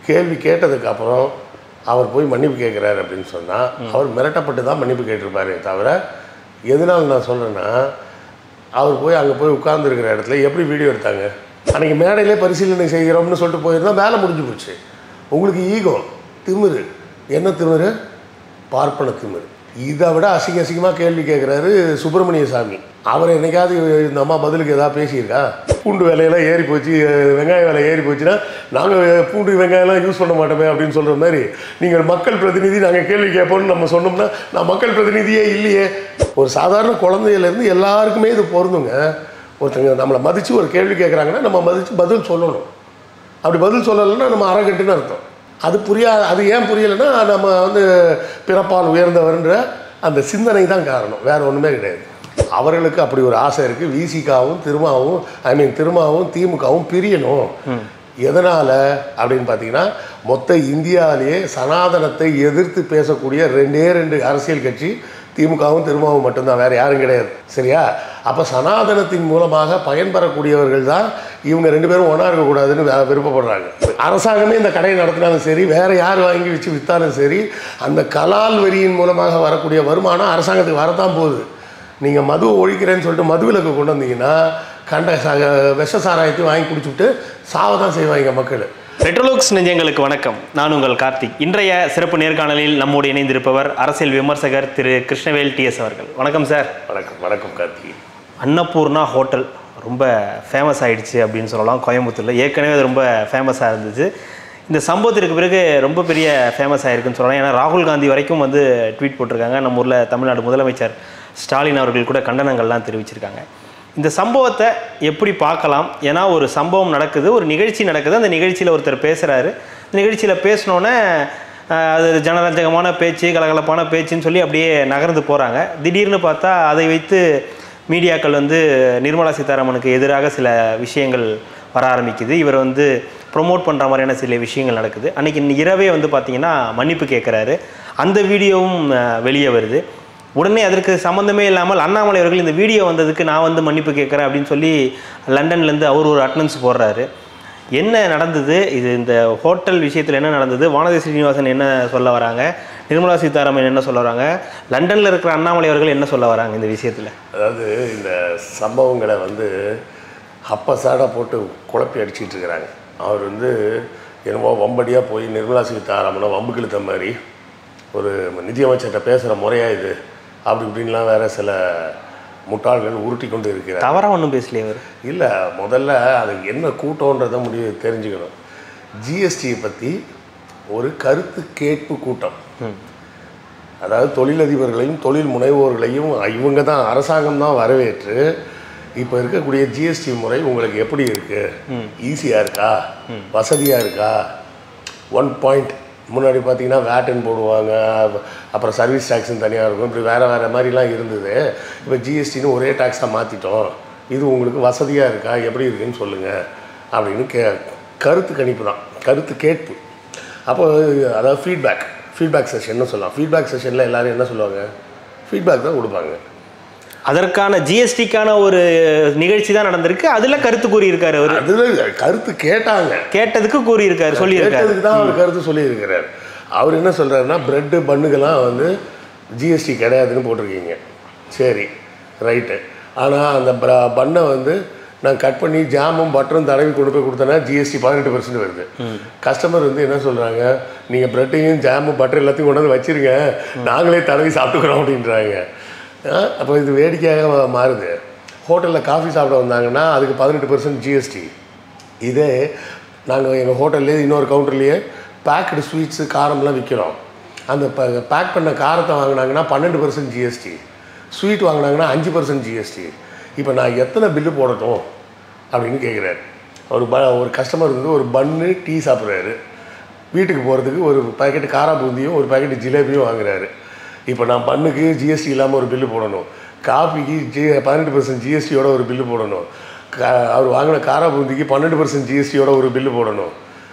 கேள்வி கேட்டதுக்கு அப்புறம் அவர் போய் மன்னிப்பு கேட்குறாரு அப்படின்னு சொன்னால் அவர் மிரட்டப்பட்டு தான் மன்னிப்பு கேட்டிருப்பாரே தவிர எதனால் நான் சொல்கிறேன்னா அவர் போய் அங்கே போய் உட்கார்ந்துருக்கிற இடத்துல எப்படி வீடியோ எடுத்தாங்க அன்றைக்கி மேடையிலே பரிசீலனை செய்கிறோம்னு சொல்லிட்டு போயிருந்தா வேலை முடிஞ்சு போச்சு உங்களுக்கு ஈகோ திமிரு என்ன திமிரு பார்ப்பன திமிரு இதை விட அசிங்க அசிங்கமாக கேள்வி கேட்குறாரு சுப்பிரமணிய சாமி அவர் என்னைக்காவது இந்த அம்மா பதிலுக்கு ஏதாவது பேசியிருக்கா பூண்டு விலையெல்லாம் ஏறி போச்சு வெங்காய விலை ஏறி போச்சுன்னா நாங்கள் பூண்டு வெங்காயம்லாம் யூஸ் பண்ண மாட்டோமே அப்படின்னு சொல்கிற மாதிரி நீங்கள் மக்கள் பிரதிநிதி நாங்கள் கேள்வி கேட்போம்னு நம்ம சொன்னோம்னா நான் மக்கள் பிரதிநிதியே இல்லையே ஒரு சாதாரண குழந்தையிலேருந்து எல்லாருக்குமே இது பொருந்துங்க ஒருத்தங்க நம்மளை மதித்து ஒரு கேள்வி கேட்குறாங்கன்னா நம்ம மதித்து பதில் சொல்லணும் அப்படி பதில் சொல்லலைன்னா நம்ம அரகட்டுன்னு அர்த்தம் அது புரியா அது ஏன் புரியலைன்னா நம்ம வந்து பிறப்பால் உயர்ந்தவர்ன்ற அந்த சிந்தனை தான் காரணம் வேறு ஒன்றுமே கிடையாது அவர்களுக்கு அப்படி ஒரு ஆசை இருக்குது விசிகாவும் திருமாவும் ஐ மீன் திருமாவும் திமுகவும் பிரியணும் எதனால் அப்படின்னு பார்த்தீங்கன்னா மொத்த இந்தியாவிலேயே சனாதனத்தை எதிர்த்து பேசக்கூடிய ரெண்டே ரெண்டு அரசியல் கட்சி திமுகவும் திருமாவும் மட்டும்தான் வேறு யாரும் கிடையாது சரியா அப்போ சனாதனத்தின் மூலமாக பயன்பெறக்கூடியவர்கள் தான் இவங்க ரெண்டு பேரும் ஒன்றா இருக்கக்கூடாதுன்னு வே- விருப்பப்படுறாங்க அரசாங்கமே இந்த கடையை நடத்தினாலும் சரி வேறு யார் வாங்கி வச்சு விற்றாலும் சரி அந்த கலால் வரியின் மூலமாக வரக்கூடிய வருமானம் அரசாங்கத்துக்கு வரத்தான் போகுது நீங்கள் மது ஒழிக்கிறேன்னு சொல்லிட்டு மதுவிலக்கு கொண்டு வந்தீங்கன்னா கண்ட ச விஷ சாராயத்தையும் வாங்கி குடிச்சுட்டு சாவ தான் செய்வாங்க மக்கள் ரெட்ரோலுக்ஸ் நெஞ்சங்களுக்கு வணக்கம் நான் உங்கள் கார்த்திக் இன்றைய சிறப்பு நேர்காணலில் நம்மோடு இணைந்திருப்பவர் அரசியல் விமர்சகர் திரு கிருஷ்ணவேல் டிஎஸ் அவர்கள் வணக்கம் சார் வணக்கம் வணக்கம் கார்த்திகை அன்னபூர்ணா ஹோட்டல் ரொம்ப ஃபேமஸ் ஆயிடுச்சு அப்படின்னு சொல்லலாம் கோயம்புத்தூரில் ஏற்கனவே அது ரொம்ப ஃபேமஸாக இருந்துச்சு இந்த சம்பவத்திற்கு பிறகு ரொம்ப பெரிய ஃபேமஸ் ஆயிருக்குன்னு சொல்லலாம் ஏன்னா ராகுல் காந்தி வரைக்கும் வந்து ட்வீட் போட்டிருக்காங்க நம்ம ஊரில் தமிழ்நாடு முதலமைச்சர் ஸ்டாலின் அவர்கள் கூட கண்டனங்கள்லாம் தெரிவிச்சிருக்காங்க இந்த சம்பவத்தை எப்படி பார்க்கலாம் ஏன்னா ஒரு சம்பவம் நடக்குது ஒரு நிகழ்ச்சி நடக்குது அந்த நிகழ்ச்சியில் ஒருத்தர் பேசுகிறாரு நிகழ்ச்சியில் பேசினோன்னே அது ஜனரஞ்சகமான பேச்சு கலகலப்பான பேச்சுன்னு சொல்லி அப்படியே நகர்ந்து போகிறாங்க திடீர்னு பார்த்தா அதை வைத்து மீடியாக்கள் வந்து நிர்மலா சீதாராமனுக்கு எதிராக சில விஷயங்கள் வர ஆரம்பிக்குது இவர் வந்து ப்ரொமோட் பண்ணுற மாதிரியான சில விஷயங்கள் நடக்குது அன்றைக்கி இரவே வந்து பார்த்தீங்கன்னா மன்னிப்பு கேட்குறாரு அந்த வீடியோவும் அஹ், வெளியே வருது உடனே அதற்கு சம்மந்தமே இல்லாமல் அண்ணாமலை அவர்கள் இந்த வீடியோ வந்ததுக்கு நான் வந்து மன்னிப்பு கேட்குறேன் அப்படின்னு சொல்லி லண்டன்லேருந்து அவர் ஒரு அட்டனன்ஸ் போடுறாரு என்ன நடந்தது இது இந்த ஹோட்டல் விஷயத்தில் என்ன நடந்தது வானதி ஸ்ரீனிவாசன் என்ன சொல்ல வராங்க நிர்மலா சீதாராமன் என்ன சொல்ல வராங்க லண்டனில் இருக்கிற அண்ணாமலை அவர்கள் என்ன சொல்ல வராங்க இந்த விஷயத்தில் அதாவது இந்த சம்பவங்களை வந்து அப்பசாடாக போட்டு குழப்பி அடிச்சிட்டு இருக்கிறாங்க அவர் வந்து என்னமோ வம்படியாக போய் நிர்மலா சீதாராமனை வம்பு கிழித்த மாதிரி ஒரு நிதியமைச்சர்கிட்ட பேசுகிற முறையா இது அப்படி இப்படின்லாம் வேற சில முட்டாள்கள் உருட்டி கொண்டு இருக்கிறார் தவறாக ஒன்றும் பேசலையே அவர் இல்லை முதல்ல அது என்ன கூட்டம்ன்றதை முடிவு தெரிஞ்சுக்கணும் ஜிஎஸ்டியை பற்றி ஒரு கருத்து கேட்பு கூட்டம் அதாவது தொழிலதிபர்களையும் தொழில் முனைவோர்களையும் இவங்க தான் அரசாங்கம் தான் வரவேற்று இப்போ இருக்கக்கூடிய ஜிஎஸ்டி முறை உங்களுக்கு எப்படி இருக்குது ஈஸியாக இருக்கா வசதியாக இருக்கா ஒன் பாயிண்ட் முன்னாடி பார்த்தீங்கன்னா வேட்டுன்னு போடுவாங்க அப்புறம் சர்வீஸ் டேக்ஸ்னு தனியாக இருக்கும் இப்படி வேறு வேறு மாதிரிலாம் இருந்தது இப்போ ஜிஎஸ்டின்னு ஒரே டேக்ஸாக மாற்றிட்டோம் இது உங்களுக்கு வசதியாக இருக்கா எப்படி இருக்குன்னு சொல்லுங்கள் அப்படின்னு கே கருத்து கணிப்பு தான் கருத்து கேட்பு அப்போ அதாவது ஃபீட்பேக் ஃபீட்பேக் செஷன்னு சொல்லலாம் ஃபீட்பேக் செஷனில் எல்லாரும் என்ன சொல்லுவாங்க ஃபீட்பேக் தான் கொடுப்பாங்க அதற்கான ஜிஎஸ்டிக்கான ஒரு நிகழ்ச்சி தான் நடந்திருக்கு அதில் கருத்து கூறியிருக்காரு அவர் அதில் கருத்து கேட்டாங்க கேட்டதுக்கு கூறியிருக்காரு சொல்லியிருக்காரு கேட்டதுக்கு தான் அவர் கருத்து சொல்லியிருக்கிறார் அவர் என்ன சொல்கிறாருன்னா ப்ரெட்டு பண்ணுக்கெல்லாம் வந்து ஜிஎஸ்டி கிடையாதுன்னு போட்டிருக்கீங்க சரி ரைட்டு ஆனால் அந்த ப- பண்ணை வந்து நான் கட் பண்ணி ஜாமும் பட்டரும் தடவி கொண்டு போய் கொடுத்தேன்னா ஜிஎஸ்டி பதினெட்டு பர்சன்ட் வருது கஸ்டமர் வந்து என்ன சொல்கிறாங்க நீங்கள் ப்ரெட்டையும் ஜாமும் பட்டர் எல்லாத்தையும் கொண்டு வந்து வச்சிருங்க நாங்களே தடவி சாப்பிட்டுக்கிறோம் அப்படின்றாங்க அப்போ இது வேடிக்கையாக மாறுது ஹோட்டலில் காஃபி சாப்பிட வந்தாங்கன்னா அதுக்கு பதினெட்டு பர்சன்ட் ஜிஎஸ்டி இதே நாங்கள் எங்கள் ஹோட்டல்லே இன்னொரு கவுண்டர்லேயே பேக்கடு ஸ்வீட்ஸு காரம்லாம் விற்கிறோம் அந்த பேக் பண்ண காரத்தை வாங்கினாங்கன்னா பன்னெண்டு பர்சன்ட் ஜிஎஸ்டி ஸ்வீட் வாங்கினாங்கன்னா அஞ்சு பர்சன்ட் ஜிஎஸ்டி இப்போ நான் எத்தனை பில்லு போடட்டும் அப்படின்னு கேட்குறாரு ஒரு ப ஒரு கஸ்டமர் வந்து ஒரு பன்னு டீ சாப்பிட்றாரு வீட்டுக்கு போகிறதுக்கு ஒரு பாக்கெட் காரா பூந்தியும் ஒரு பாக்கெட் ஜிலேபியும் வாங்குறாரு இப்போ நான் பண்ணுக்கு ஜிஎஸ்டி இல்லாமல் ஒரு பில்லு போடணும் காஃபிக்கு ஜி பதினெட்டு பர்சன்ட் ஜிஎஸ்டியோட ஒரு பில்லு போடணும் கா அவர் வாங்கின காரா பூந்திக்கு பன்னெண்டு பர்சன்ட் ஜிஎஸ்டியோட ஒரு பில்லு போடணும்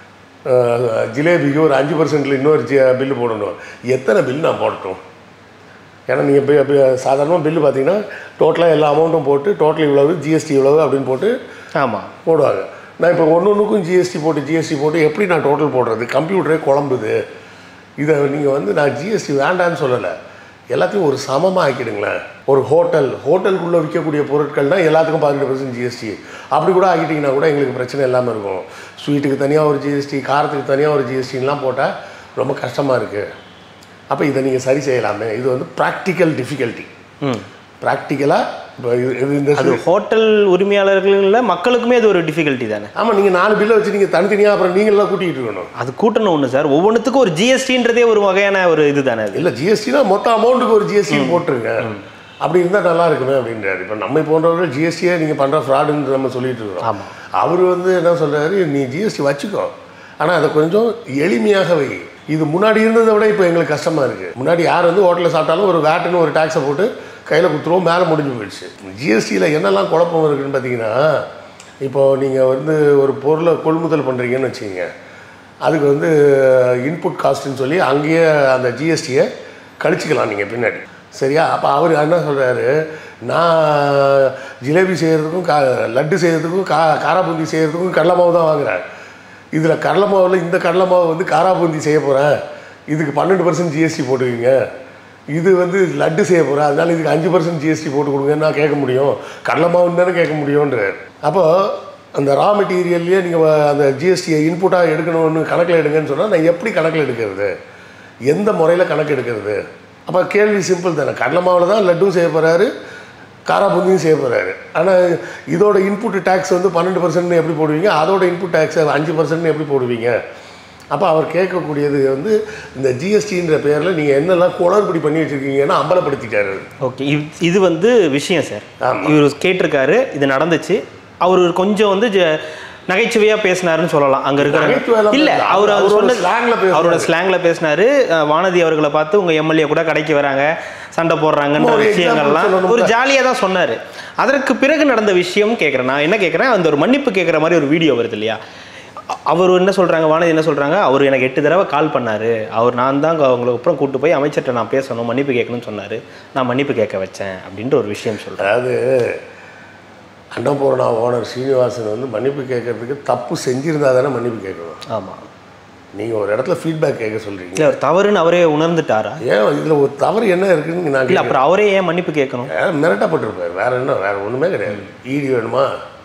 அஹ், ஜிலேபிக்கு ஒரு அஞ்சு பர்சன்டில் இன்னொரு ஜி பில்லு போடணும் எத்தனை பில் நான் போடட்டும் ஏன்னா நீங்கள் சாதாரணமாக பில்லு பார்த்தீங்கன்னா டோட்டலாக எல்லா அமௌண்ட்டும் போட்டு டோட்டல் இவ்வளவு ஜிஎஸ்டி இவ்வளவு அப்படின்னு போட்டு ஆமாம் போடுவாங்க நான் இப்போ ஒன்று ஒன்றுக்கும் ஜிஎஸ்டி போட்டு ஜிஎஸ்டி போட்டு எப்படி நான் டோட்டல் போடுறது கம்ப்யூட்டரே குழம்புது இதை நீங்கள் வந்து நான் ஜிஎஸ்டி வேண்டான்னு சொல்லலை எல்லாத்தையும் ஒரு சமமாக ஆக்கிடுங்களேன் ஒரு ஹோட்டல் ஹோட்டலுக்குள்ளே விற்கக்கூடிய பொருட்கள்னா எல்லாத்துக்கும் பதினெட்டு பர்சன்ட் ஜிஎஸ்டி அப்படி கூட ஆக்கிட்டிங்கன்னா கூட எங்களுக்கு பிரச்சனை இல்லாமல் இருக்கும் ஸ்வீட்டுக்கு தனியாக ஒரு ஜிஎஸ்டி காரத்துக்கு தனியாக ஒரு ஜிஎஸ்டின்லாம் போட்டால் ரொம்ப கஷ்டமாக இருக்குது அப்போ இதை நீங்கள் சரி செய்யலாமே இது வந்து ப்ராக்டிக்கல் டிஃபிகல்ட்டி ம் ப்ராக்டிக்கலாக இப்போ இது இது இந்த அது ஹோட்டல் உரிமையாளர்கள் மக்களுக்குமே அது ஒரு டிஃபிகல்ட்டி தானே ஆமாம் நீங்கள் நாலு பில்லை வச்சு நீங்கள் தனித்தனியாக அப்புறம் நீங்களாம் கூட்டிகிட்டு இருக்கணும் அது கூட்டணும் ஒன்று சார் ஒவ்வொன்றுத்துக்கும் ஒரு ஜிஎஸ்டின்றதே ஒரு வகையான ஒரு இது தானே அது இல்லை ஜிஎஸ்டினா மொத்த அமௌண்ட்டுக்கு ஒரு ஜிஎஸ்டி போட்டுருங்க அப்படி இருந்தால் நல்லா இருக்குமே அப்படின்றாரு இப்போ நம்மை போன்றவர்கள் ஜிஎஸ்டியே நீங்கள் பண்ணுற ஃப்ராடுன்னு நம்ம சொல்லிட்டு இருக்கோம் ஆமா. அவர் வந்து என்ன சொல்றாரு நீ ஜிஎஸ்டி வச்சுக்கோ ஆனால் அதை கொஞ்சம் எளிமையாக வை இது முன்னாடி இருந்ததை விட இப்போ எங்களுக்கு கஷ்டமாக இருக்குது முன்னாடி யார் வந்து ஹோட்டலில் சாப்பிட்டாலும் ஒரு வேட்டுன்னு ஒரு டேக்ஸை போட்டு கையில் குத்துருவோம் மேலே முடிஞ்சு போயிடுச்சு ஜிஎஸ்டியில் என்னெல்லாம் குழப்பம் இருக்குன்னு பார்த்தீங்கன்னா இப்போது நீங்கள் வந்து ஒரு பொருளை கொள்முதல் பண்ணுறீங்கன்னு வச்சுக்கோங்க அதுக்கு வந்து இன்புட் காஸ்ட்டுன்னு சொல்லி அங்கேயே அந்த ஜிஎஸ்டியை கழிச்சிக்கலாம் நீங்கள் பின்னாடி சரியா அப்போ அவர் என்ன சொல்கிறாரு நான் ஜிலேபி செய்கிறதுக்கும் கா லட்டு செய்கிறதுக்கும் கா காராபூந்தி செய்கிறதுக்கும் கடலை மாவு தான் வாங்குறேன் இதில் கடலை மாவில் இந்த கடலை மாவு வந்து காராபூந்தி செய்ய போகிறேன் இதுக்கு பன்னெண்டு பர்சன்ட் ஜிஎஸ்டி போட்டுக்குங்க இது வந்து லட்டு செய்ய போகிறேன் அதனால இதுக்கு அஞ்சு பர்சன்ட் ஜிஎஸ்டி போட்டு கொடுங்கன்னு நான் கேட்க முடியும் கடலை மாவுன்னு தானே கேட்க முடியும்ன்றார் அப்போ அந்த ரா மெட்டீரியல்லையே நீங்கள் அந்த ஜிஎஸ்டியை இன்புட்டாக எடுக்கணும்னு கணக்கில் எடுங்கன்னு சொன்னால் நான் எப்படி கணக்கில் எடுக்கிறது எந்த முறையில் கணக்கு எடுக்கிறது அப்போ கேள்வி சிம்பிள் தானே கடலை மாவில் தான் லட்டும் செய்ய போகிறாரு காராபூந்தியும் செய்ய போகிறாரு ஆனால் இதோட இன்புட் டேக்ஸ் வந்து பன்னெண்டு பர்சன்ட் எப்படி போடுவீங்க அதோட இன்புட் டேக்ஸ் அஞ்சு பர்சன்ட் எப்படி போடுவீங்க அப்போ அவர் கேட்கக்கூடியது வந்து இந்த ஜிஎஸ்டின்ற பேரில் நீங்கள் என்னெல்லாம் குளறுபடி பண்ணி வச்சுருக்கீங்கன்னா அம்பலப்படுத்திட்டாரு ஓகே இது இது வந்து விஷயம் சார் ஆமா. இவர் கேட்டிருக்காரு இது நடந்துச்சு அவர் கொஞ்சம் வந்து ஜ- நகைச்சுவையா பேசினாருன்னு சொல்லலாம் அங்க நகைச்சுவையெல்லாம் இருக்கிற இல்ல பேசல. அவர் அவர் அவரோட சொன்ன slang-ல பேசுனாரு. அவரோட ஸ்லாங்ல பேசினாரு அஹ், வானதி அவர்களை பார்த்து உங்க எம்எல்ஏ கூட கடைக்கு வராங்க சண்டை போடுறாங்கன்ற ஒரு example விஷயங்கள்லாம் சொல்லணும்னா- ஒரு ஜாலியா தான் சொன்னாரு அதற்கு பிறகு நடந்த விஷயம் கேட்குறேன் நான் என்ன கேட்குறேன் அந்த ஒரு மன்னிப்பு கேட்குற மாதிரி ஒரு வீடியோ வருது இல்லையா அ- அவர் என்ன சொல்றாங்க வானதி என்ன சொல்றாங்க அவர் எனக்கு எட்டு தடவை கால் பண்ணாரு அவர் நான் தான் அவங்களை அப்புறம் கூட்டு போய் அமைச்சர்கிட்ட நான் பேசணும் மன்னிப்பு கேட்கணும்னு சொன்னாரு நான் மன்னிப்பு கேட்க வச்சேன் அப்படின்ற ஒரு விஷயம் சொல்றேன் அதாவது அன்னபூர்ணா ஓனர் சீனிவாசன் வந்து மன்னிப்பு கேட்கறதுக்கு தப்பு செஞ்சிருந்தா தானே மன்னிப்பு கேட்கணும் ஆமா நீங்கள் ஒரு இடத்துல ஃபீட்பேக் கேட்க சொல்கிறீங்க இல்ல அவர் தவறுன்னு அவரே உணர்ந்துட்டாரா ஏன் இதில் ஒரு தவறு என்ன இருக்குன்னு நான் இல்ல கேட்குறேன் அப்புறம் அவரே ஏன் மன்னிப்பு கேட்கணும் மிரட்டப்பட்டிருப்பார் வேற என்ன வேற ஒன்றுமே கிடையாது இடி வேணுமா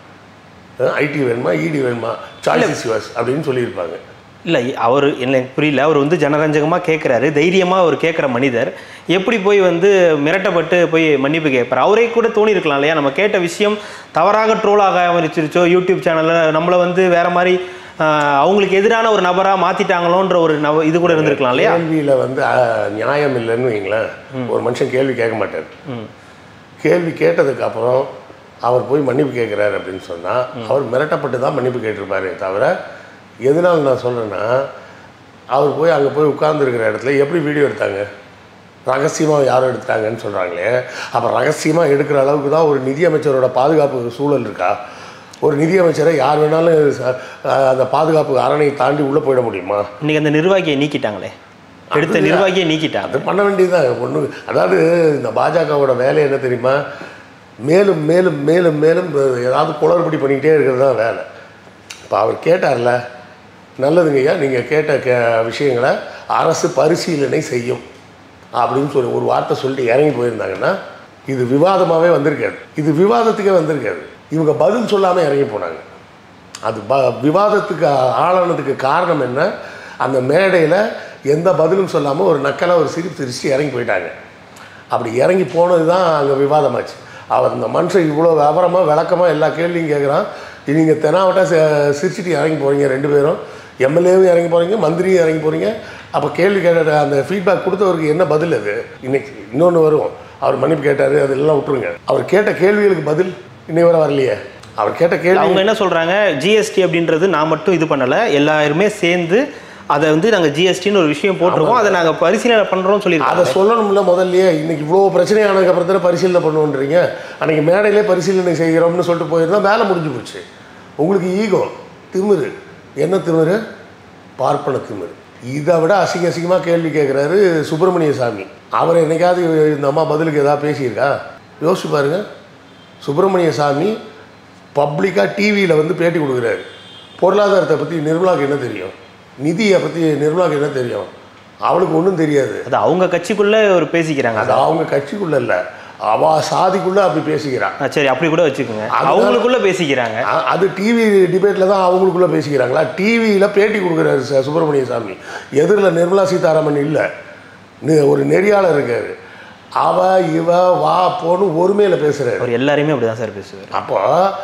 ஐடி வேணுமா இடி வேணுமா சாய்ஸ் இஸ் யுவர்ஸ் அப்படின்னு சொல்லியிருப்பாங்க இல்ல அவர் எனக்கு புரியல அவர் வந்து ஜனரஞ்சகமா கேட்குறாரு தைரியமா அவர் கேட்குற மனிதர் எப்படி போய் வந்து மிரட்டப்பட்டு போய் மன்னிப்பு கேட்பார் அவரே கூட தோணி இருக்கலாம் இல்லையா நம்ம கேட்ட விஷயம் தவறாக ட்ரோல் ஆக ஆரம்பிச்சிருச்சோ யூடியூப் சேனலில் நம்மளை வந்து வேற மாதிரி ஆஹ், அவங்களுக்கு எதிரான ஒரு நபரா மாத்திட்டாங்களோன்ற ஒரு நப இது கூட இருந்திருக்கலாம் இல்லையா கேள்வியில் வந்து அஹ், நியாயம் இல்லைன்னு வைங்களேன் ஒரு மனுஷன் கேள்வி கேட்க மாட்டார் கேள்வி கேட்டதுக்கு அப்புறம் அவர் போய் மன்னிப்பு கேட்குறாரு அப்படின்னு சொன்னால் அவர் மிரட்டப்பட்டு தான் மன்னிப்பு கேட்டிருப்பாரே தவிர எதனால் நான் சொல்கிறேன்னா அவர் போய் அங்கே போய் உட்கார்ந்துருக்கிற இடத்துல எப்படி வீடியோ எடுத்தாங்க ரகசியமாக யாரும் எடுத்துட்டாங்கன்னு சொல்கிறாங்களே அப்போ ரகசியமாக எடுக்கிற அளவுக்கு தான் ஒரு நிதியமைச்சரோட பாதுகாப்பு சூழல் இருக்கா ஒரு நிதியமைச்சரை யார் வேணாலும் ச- அஹ் அந்த பாதுகாப்பு அரணை தாண்டி உள்ளே போயிட முடியுமா இன்னைக்கு அந்த நிர்வாகியை நீக்கிட்டாங்களே எடுத்த அது- நிர்வாகியை நீக்கிட்டாங்க அது பண்ண வேண்டியதுதான் ஒன்று அதாவது இந்த பாஜகவோட வேலை என்ன தெரியுமா மேலும் மேலும் மேலும் மேலும் ஏதாவது குளறுபடி பண்ணிக்கிட்டே இருக்கிறது தான் வேலை இப்போ அவர் கேட்டார்ல நல்லதுங்கய்யா நீங்கள் கேட்ட கே விஷயங்களை அரசு பரிசீலனை செய்யும் அப்படின்னு சொல்லி ஒரு வார்த்தை சொல்லிட்டு இறங்கி போயிருந்தாங்கன்னா இது விவாதமாகவே வந்திருக்காது இது விவாதத்துக்கே வந்திருக்காது இவங்க பதில் சொல்லாமல் இறங்கி போனாங்க அது ப விவாதத்துக்கு ஆளானதுக்கு காரணம் என்ன அந்த மேடையில் எந்த பதிலும் சொல்லாமல் ஒரு நக்கலாக ஒரு சிரிப்பு சிரிச்சு இறங்கி போயிட்டாங்க அப்படி இறங்கி போனது தான் அங்கே விவாதமாச்சு அவர் இந்த மனுஷன் இவ்வளோ விவரமாக விளக்கமாக எல்லா கேள்வியும் கேட்குறான் நீங்கள் தெனாவட்டா சிரிச்சிட்டு இறங்கி போகிறீங்க ரெண்டு பேரும் எம்எல்ஏவும் இறங்கி போகிறீங்க மந்திரியும் இறங்கி போகிறீங்க அப்போ கேள்வி கேட்ட அந்த ஃபீட்பேக் கொடுத்தவருக்கு என்ன பதில் அது இன்னைக்கு இன்னொன்று வரும் அவர் மன்னிப்பு கேட்டார் அதெல்லாம் விட்டுருங்க அவர் கேட்ட கேள்விகளுக்கு பதில் இன்னைக்கு வரை வரலையே அவர் கேட்ட கேள்வி அவங்க என்ன சொல்றாங்க ஜிஎஸ்டி அப்படின்றது நான் மட்டும் இது பண்ணல எல்லாருமே சேர்ந்து அதை வந்து நாங்க ஜிஎஸ்டின்னு ஒரு விஷயம் போட்டிருக்கோம் அதை நாங்க பரிசீலனை பண்றோம்னு அதை சொல்லியிருக்காங்க சொல்லணும்ல முதல்லயே இன்னைக்கு இவ்வளோ பிரச்சனை ஆனதுக்கு அப்புறம் தானே பரிசீலனை பண்ணுவோன்றீங்க அன்னைக்கு மேடையிலே பரிசீலனை செய்கிறோம்னு சொல்லிட்டு போயிருந்தா வேலை முடிஞ்சு போச்சு உங்களுக்கு ஈகோ திமிரு என்ன திமிரு பார்ப்பன திமிரு இதை விட அசிங்க அசிங்கமாக கேள்வி கேட்குறாரு சுப்பிரமணிய சாமி அவர் என்னைக்காவது இந்த அம்மா பதிலுக்கு ஏதாவது பேசியிருக்கா யோசிச்சு பாருங்க சுப்பிரமணிய சாமி பப்ளிக்காக டிவியில் வந்து பேட்டி கொடுக்குறாரு பொருளாதாரத்தை பற்றி நிர்மலாவுக்கு என்ன தெரியும் நிதியை பற்றி நிர்மலாவுக்கு என்ன தெரியும் அவளுக்கு ஒன்றும் தெரியாது அது அவங்க கட்சிக்குள்ள ஒரு பேசிக்கிறாங்க அது அவங்க கட்சிக்குள்ள இல்லை அவ சாதிக்குள்ள அப்படி பேசிக்கிறான் ஆ, சரி அப்படி கூட வச்சுக்கோங்க அதுதான் அவங்களுக்குள்ள பேசிக்கிறாங்க அ- அது டிவி டிபேட்டில் தான் அவங்களுக்குள்ள பேசிக்கிறாங்களா டிவியில் பேட்டி கொடுக்குறாரு ச- சுப்பிரமணிய சாமி எதிரில் நிர்மலா சீதாராமன் இல்லை நெ- ஒரு நெறியாளர் இருக்காரு அவ இவ வா போன்னு ஒருமையில் பேசுகிறாரு அவர் எல்லாரையுமே அப்படிதான் சார் பேசுவார் அப்போ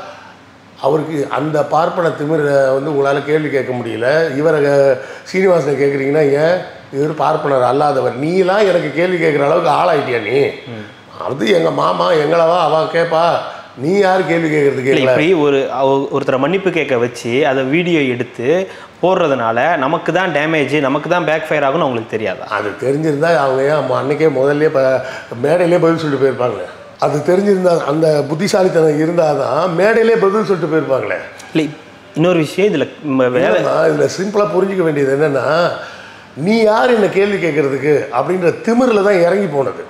அவருக்கு அந்த பார்ப்பன திமிரை வந்து உங்களால் கேள்வி கேட்க முடியல இவரை அஹ், சீனிவாசனை கேட்குறீங்கன்னா ஏன் இவர் பார்ப்பனர் அல்லாதவர் நீலாம் எனக்கு கேள்வி கேட்குற அளவுக்கு ஆளாயிட்டியா நீ அது எங்கள் மாமா எங்களவா அவ கேட்பா நீ யார் கேள்வி கேட்கறதுக்கு இல்லை கேட்கல இப்படி ஒரு அவ- ஒருத்தரை மன்னிப்பு கேட்க வச்சு அதை வீடியோ எடுத்து போடுறதுனால நமக்கு தான் டேமேஜ் நமக்கு தான் பேக் ஃபயர் ஆகும்னு அவங்களுக்கு தெரியாதா அது தெரிஞ்சிருந்தா அவங்க ஏன் அம்மா அன்னைக்கே முதல்ல இப்போ மேடையிலே பதில் சொல்லிட்டு போயிருப்பாங்களே அது தெரிஞ்சிருந்தா அந்த புத்திசாலித்தனம் இருந்தால் தான் மேடையிலே பதில் சொல்லிட்டு போயிருப்பாங்களே இல்லை இன்னொரு விஷயம் இதில் வேலை நான் இதில் சிம்பிளாக புரிஞ்சிக்க வேண்டியது என்னென்னா நீ யார் என்ன கேள்வி கேட்கறதுக்கு அப்படின்ற திமிரில் தான் இறங்கி போனது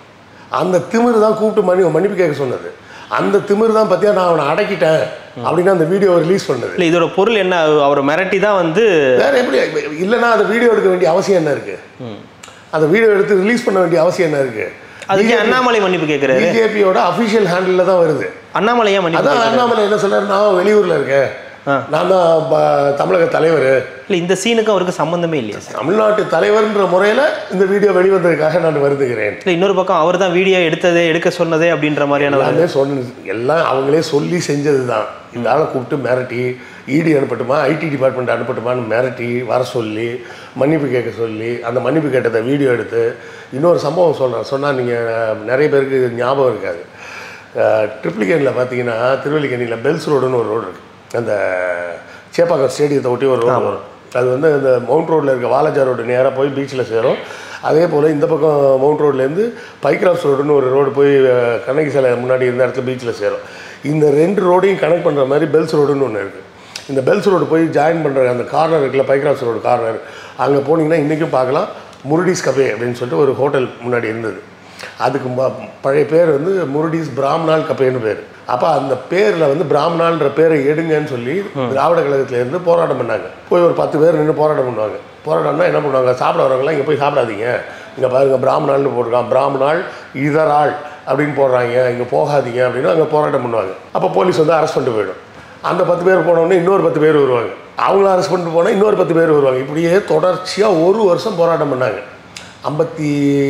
அந்த திமிரு தான் கூப்பிட்டு மணி மன்னிப்பு கேட்க சொன்னது அந்த திமிரு தான் பற்றியா நான் அவனை அடக்கிட்டேன் அப்படின்னு அந்த வீடியோ ரிலீஸ் பண்ணது இல்லை இதோட பொருள் என்ன அவரை மிரட்டி தான் வந்து வேற எப்படி இல்லைன்னா அந்த வீடியோ எடுக்க வேண்டிய அவசியம் என்ன இருக்கு அந்த வீடியோ எடுத்து ரிலீஸ் பண்ண வேண்டிய அவசியம் என்ன இருக்கு அதுக்கு அண்ணாமலை மன்னிப்பு கேட்குறாரு பிஜேபியோட அஃபிஷியல் ஹேண்டில் தான் வருது அண்ணாமலை ஏன் மன்னிப்பு அதான் அண்ணாமலை என்ன சொல்றாரு நான் வெளியூர்ல இருக்கேன் ஆ. நான் தான் ப- தமிழக தலைவர் இல்லை இந்த சீனுக்கும் அவருக்கு சம்மந்தமே இல்லையா சார் தமிழ்நாட்டு தலைவர்ன்ற முறையில் இந்த வீடியோ வெளிவந்ததுக்காக நான் வருந்துகிறேன் இல்லை இன்னொரு பக்கம் அவர் தான் வீடியோ எடுத்ததே எடுக்க சொன்னதே அப்படின்ற மாதிரியான ஒரு எல்லாமே சொன்ன எல்லாம் அவங்களே சொல்லி செஞ்சது தான் இந்த ஆளை கூப்பிட்டு மிரட்டி இடி அனுப்பட்டுமா ஐடி டிபார்ட்மெண்ட் அனுப்பட்டுமான்னு மிரட்டி வர சொல்லி மன்னிப்பு கேட்க சொல்லி அந்த மன்னிப்பு கேட்டதை வீடியோ எடுத்து இன்னொரு சம்பவம் சொல்கிறேன் சொன்னால் நீங்கள் நிறைய பேருக்கு இது ஞாபகம் இருக்காது ட்ரிப்ளிகேனில் பார்த்தீங்கன்னா திருவல்லிக்கேணியில் பெல்ஸ் ரோடுன்னு ஒரு ரோடு இருக்குது அந்த சேப்பாக்கம் ஸ்டேடியத்தை ஒட்டி ஒரு ரோடு வரும் அது வந்து அந்த மவுண்ட் ரோட்டில் இருக்க வாலாஜா ரோடு நேராக போய் பீச்சில் சேரும் அதே போல் இந்த பக்கம் மவுண்ட் ரோட்லேருந்து பைக்ராப்ஸ் ரோடுன்னு ஒரு ரோடு போய் அஹ், கண்ணகி சிலை முன்னாடி இருந்த இடத்துல பீச்சில் சேரும் இந்த ரெண்டு ரோடையும் கனெக்ட் பண்ணுற மாதிரி பெல்ஸ் ரோடுன்னு ஒன்று இருக்குது இந்த பெல்ஸ் ரோடு போய் ஜாயின் பண்ணுற அந்த கார்னர் இருக்குல்ல பைக்ராப்ஸ் ரோடு கார்னர் அங்கே போனீங்கன்னா இன்றைக்கும் பார்க்கலாம் முருடிஸ் கபே அப்படின்னு சொல்லிட்டு ஒரு ஹோட்டல் முன்னாடி இருந்தது அதுக்கு ம- பழைய பேர் வந்து முருடிஸ் பிராமணால் கப்பேன்னு பேர் அப்போ அந்த பேரில் வந்து பிராமணான்ற பேரை எடுங்கன்னு சொல்லி திராவிட கழகத்துல இருந்து போராட்டம் பண்ணாங்க போய் ஒரு பத்து பேர் நின்று போராட்டம் பண்ணுவாங்க போராட்டம்னா என்ன பண்ணுவாங்க சாப்பிட வரவங்களாம் இங்கே போய் சாப்பிடாதீங்க இங்கே பாருங்க பிராமணால்னு போட்டிருக்கான் பிராமணால் இதரால் அப்படின்னு போடுறாங்க இங்கே போகாதீங்க அப்படின்னு அங்கே போராட்டம் பண்ணுவாங்க அப்போ போலீஸ் வந்து அரெஸ்ட் பண்ணிட்டு போயிடும் அந்த பத்து பேர் போனோடனே இன்னொரு பத்து பேர் வருவாங்க அவங்கள அரெஸ்ட் பண்ணிட்டு போனால் இன்னொரு பத்து பேர் வருவாங்க இப்படியே தொடர்ச்சியாக ஒரு வருஷம் போராட்டம் பண்ணாங்க ஐம்பத்தி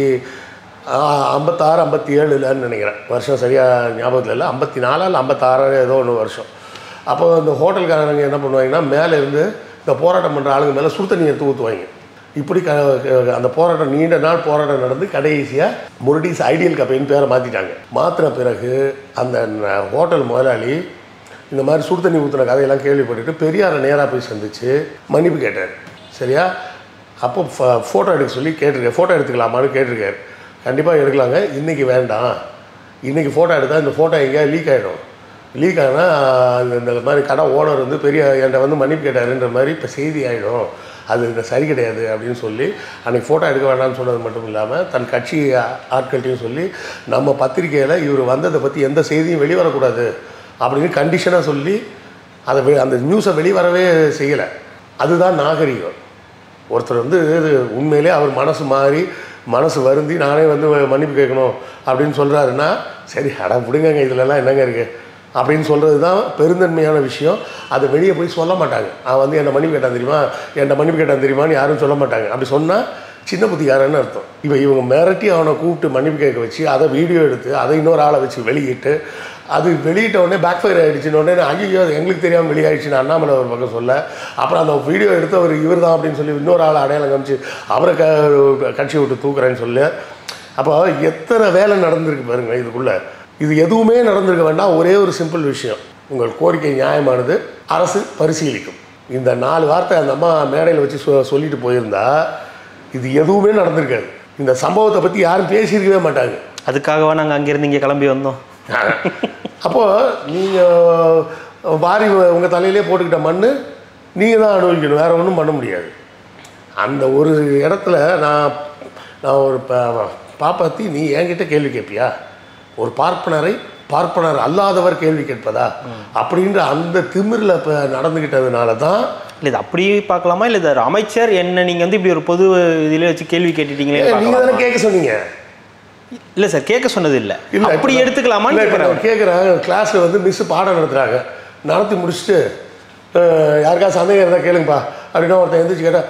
ஐம்பத்தாறு ஐம்பத்தி ஏழுலன்னு நினைக்கிறேன் வருஷம் சரியாக ஞாபகத்தில் இல்லை ஐம்பத்தி நாலா இல்லை ஐம்பத்தாறு ஏதோ ஒன்று வருஷம் அப்போ இந்த ஹோட்டல்காரங்க என்ன பண்ணுவாங்கன்னா மேலே இருந்து இந்த போராட்டம் பண்ணுற ஆளுங்க மேலே சுடு தண்ணி எடுத்து ஊற்றுவாங்க இப்படி க க- அந்த போராட்டம் நீண்ட நாள் போராட்டம் நடந்து கடைசியாக முரடிஸ் ஐடியல் கப்பைன்னு பேரை மாற்றிட்டாங்க மாற்றின பிறகு அந்த ந- ஹோட்டல் முதலாளி இந்த மாதிரி சுடு தண்ணி ஊற்றின கதையெல்லாம் கேள்விப்பட்டுட்டு பெரியாரை நேராக போய் சந்திச்சு மன்னிப்பு கேட்டார் சரியா அப்போ ஃபோட்டோ எடுக்க சொல்லி கேட்டிருக்காரு ஃபோட்டோ எடுத்துக்கலாமான்னு கேட்டிருக்காரு கண்டிப்பாக எடுக்கலாங்க இன்றைக்கி வேண்டாம் இன்றைக்கி ஃபோட்டோ எடுத்தால் இந்த ஃபோட்டோ எங்கேயா லீக் ஆகிடும் லீக் ஆனால் இந்த இந்த மாதிரி கடை ஓனர் வந்து பெரிய என்கிட்ட வந்து மன்னிப்பு கேட்டாருன்ற மாதிரி இப்போ செய்தி ஆகிடும் அது இந்த சரி கிடையாது அப்படின்னு சொல்லி அன்றைக்கி ஃபோட்டோ எடுக்க வேண்டாம்னு சொன்னது மட்டும் இல்லாமல் தன் கட்சி ஆ- ஆட்கள்கிட்டையும் சொல்லி நம்ம பத்திரிக்கையில் இவர் வந்ததை பற்றி எந்த செய்தியும் வெளிவரக்கூடாது அப்படின்னு கண்டிஷனாக சொல்லி அதை வெ- அந்த நியூஸை வெளிவரவே செய்யலை அதுதான் நாகரிகம் ஒருத்தர் வந்து இது உண்மையிலே அவர் மனசு மாறி மனசு வருந்தி நானே வந்து மன்னிப்பு கேட்கணும் அப்படின்னு சொல்கிறாருன்னா சரி அட விடுங்கங்க இதுலலாம் என்னங்க இருக்குது அப்படின்னு சொல்கிறது தான் பெருந்தன்மையான விஷயம் அதை வெளியே போய் சொல்ல மாட்டாங்க அவன் வந்து என்னை மன்னிப்பு கேட்டான் தெரியுமா என்னை மன்னிப்பு கேட்டான் தெரியுமான்னு யாரும் சொல்ல மாட்டாங்க அப்படி சொன்னால் சின்ன புத்திக்காரன்னு அர்த்தம் இப்போ இவங்க மிரட்டி அவனை கூப்பிட்டு மன்னிப்பு கேட்க வச்சு அதை வீடியோ எடுத்து அதை இன்னொரு ஆளை வச்சு வெளியிட்டு அது வெளியிட்ட உடனே பேக் ஃபயர் ஆகிடுச்சின்னு உடனே ஐயோ அது எங்களுக்கு தெரியாமல் வெளியாயிடுச்சுன்னு அண்ணாமலை ஒரு பக்கம் சொல்ல அப்புறம் அந்த வீடியோ எடுத்தவர் இவர் தான் அப்படின்னு சொல்லி இன்னொரு ஆள் அடையாளம் காமிச்சு அவரை க கட்சி விட்டு தூக்குறேன்னு சொல்லி அப்போ எத்தனை வேலை நடந்திருக்கு பாருங்க இதுக்குள்ள இது எதுவுமே நடந்திருக்க வேண்டாம் ஒரே ஒரு சிம்பிள் விஷயம் உங்கள் கோரிக்கை நியாயமானது அரசு பரிசீலிக்கும் இந்த நாலு வார்த்தை அந்த அம்மா மேடையில் வச்சு சொ சொல்லிட்டு போயிருந்தா இது எதுவுமே நடந்திருக்காது இந்த சம்பவத்தை பற்றி யாரும் பேசியிருக்கவே மாட்டாங்க அதுக்காகவா நாங்கள் அங்கேருந்து இங்கே கிளம்பி வந்தோம் அப்போது நீங்கள் வாரி உங்கள் தலையிலே போட்டுக்கிட்ட மண் நீங்கள் தான் அனுபவிக்கணும் வேறு ஒன்றும் பண்ண முடியாது அந்த ஒரு இடத்துல நான் நான் ஒரு ப- பாப்பாத்தி நீ என்கிட்ட கேள்வி கேட்பியா ஒரு பார்ப்பனரை பார்ப்பனர் அல்லாதவர் கேள்வி கேட்பதா அப்படின்ற அந்த திமிரில் இப்போ நடந்துக்கிட்டதுனால தான் இல்லை இது அப்படியே பார்க்கலாமா இல்லை இது ஒரு அமைச்சர் என்ன நீங்கள் வந்து இப்படி ஒரு பொது இதில் வச்சு கேள்வி கேட்டுட்டீங்களே நீங்கள் பார்க்கலாமா? தானே கேட்க சொன்னீங்க இல்லை சார் கேட்க சொன்னது இல்லை இல்ல, அப்படி இப்ப- எடுத்துக்கலாமான்னு இல்லை இப்போ கேட்குறேன் நான் கேட்குறேன் கிளாஸில் வந்து மிஸ் பாடம் நடத்துகிறாங்க நடத்தி முடிச்சுட்டு அஹ், யாருக்காவது சந்தேகம் இருந்தால் கேளுங்கப்பா அப்படின்னா ஒருத்தன் எந்திரிச்சு கேட்டா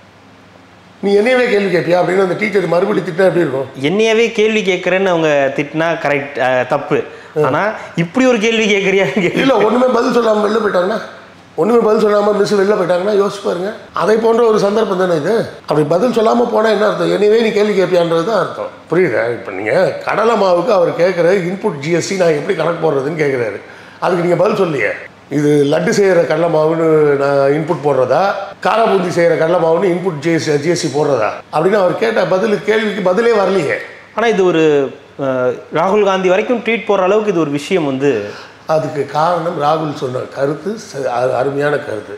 நீ என்னையவே கேள்வி கேட்பியா அப்படின்னு அந்த டீச்சர் மறுபடியும் திட்டினா எப்படி இருக்கும் என்னையவே கேள்வி கேட்குறேன்னு அவங்க திட்டினா கரெக்ட் தப்பு ஆனால் இப்படி ஒரு கேள்வி கேட்குறியா இல்லை ஒன்றுமே பதில் சொல்லாமல் வெளில போயிட்டாங்கன்னா ஒன்றுமே பதில் சொல்லாமல் மிஸ் வெளில போயிட்டாங்கன்னா யோசிச்சு பாருங்க அதை போன்ற ஒரு சந்தர்ப்பம் தானே இது அப்படி பதில் சொல்லாமல் போனால் என்ன அர்த்தம் என்னையவே நீ கேள்வி கேட்பியான்றது தான் அர்த்தம் புரியுதா இப்போ நீங்கள் கடலை மாவுக்கு அவர் கேட்குற இன்புட் ஜிஎஸ்டி நான் எப்படி கணக்கு போடுறதுன்னு கேட்குறாரு அதுக்கு நீங்கள் பதில் சொல்லியே இது லட்டு செய்கிற கடலை மாவுன்னு நான் இன்புட் போடுறதா காரா பூந்தி செய்கிற கடலை மாவுன்னு இன்புட் ஜிஎஸ்டி ஜிஎஸ்டி போடுறதா அப்படின்னு அவர் கேட்ட பதில் கேள்விக்கு பதிலே வரலையே ஆனால் இது ஒரு அஹ், ராகுல் காந்தி வரைக்கும் ட்வீட் போடுற அளவுக்கு இது ஒரு விஷயம் வந்து அதுக்கு காரணம் ராகுல் சொன்ன கருத்து ச- அ- அருமையான கருத்து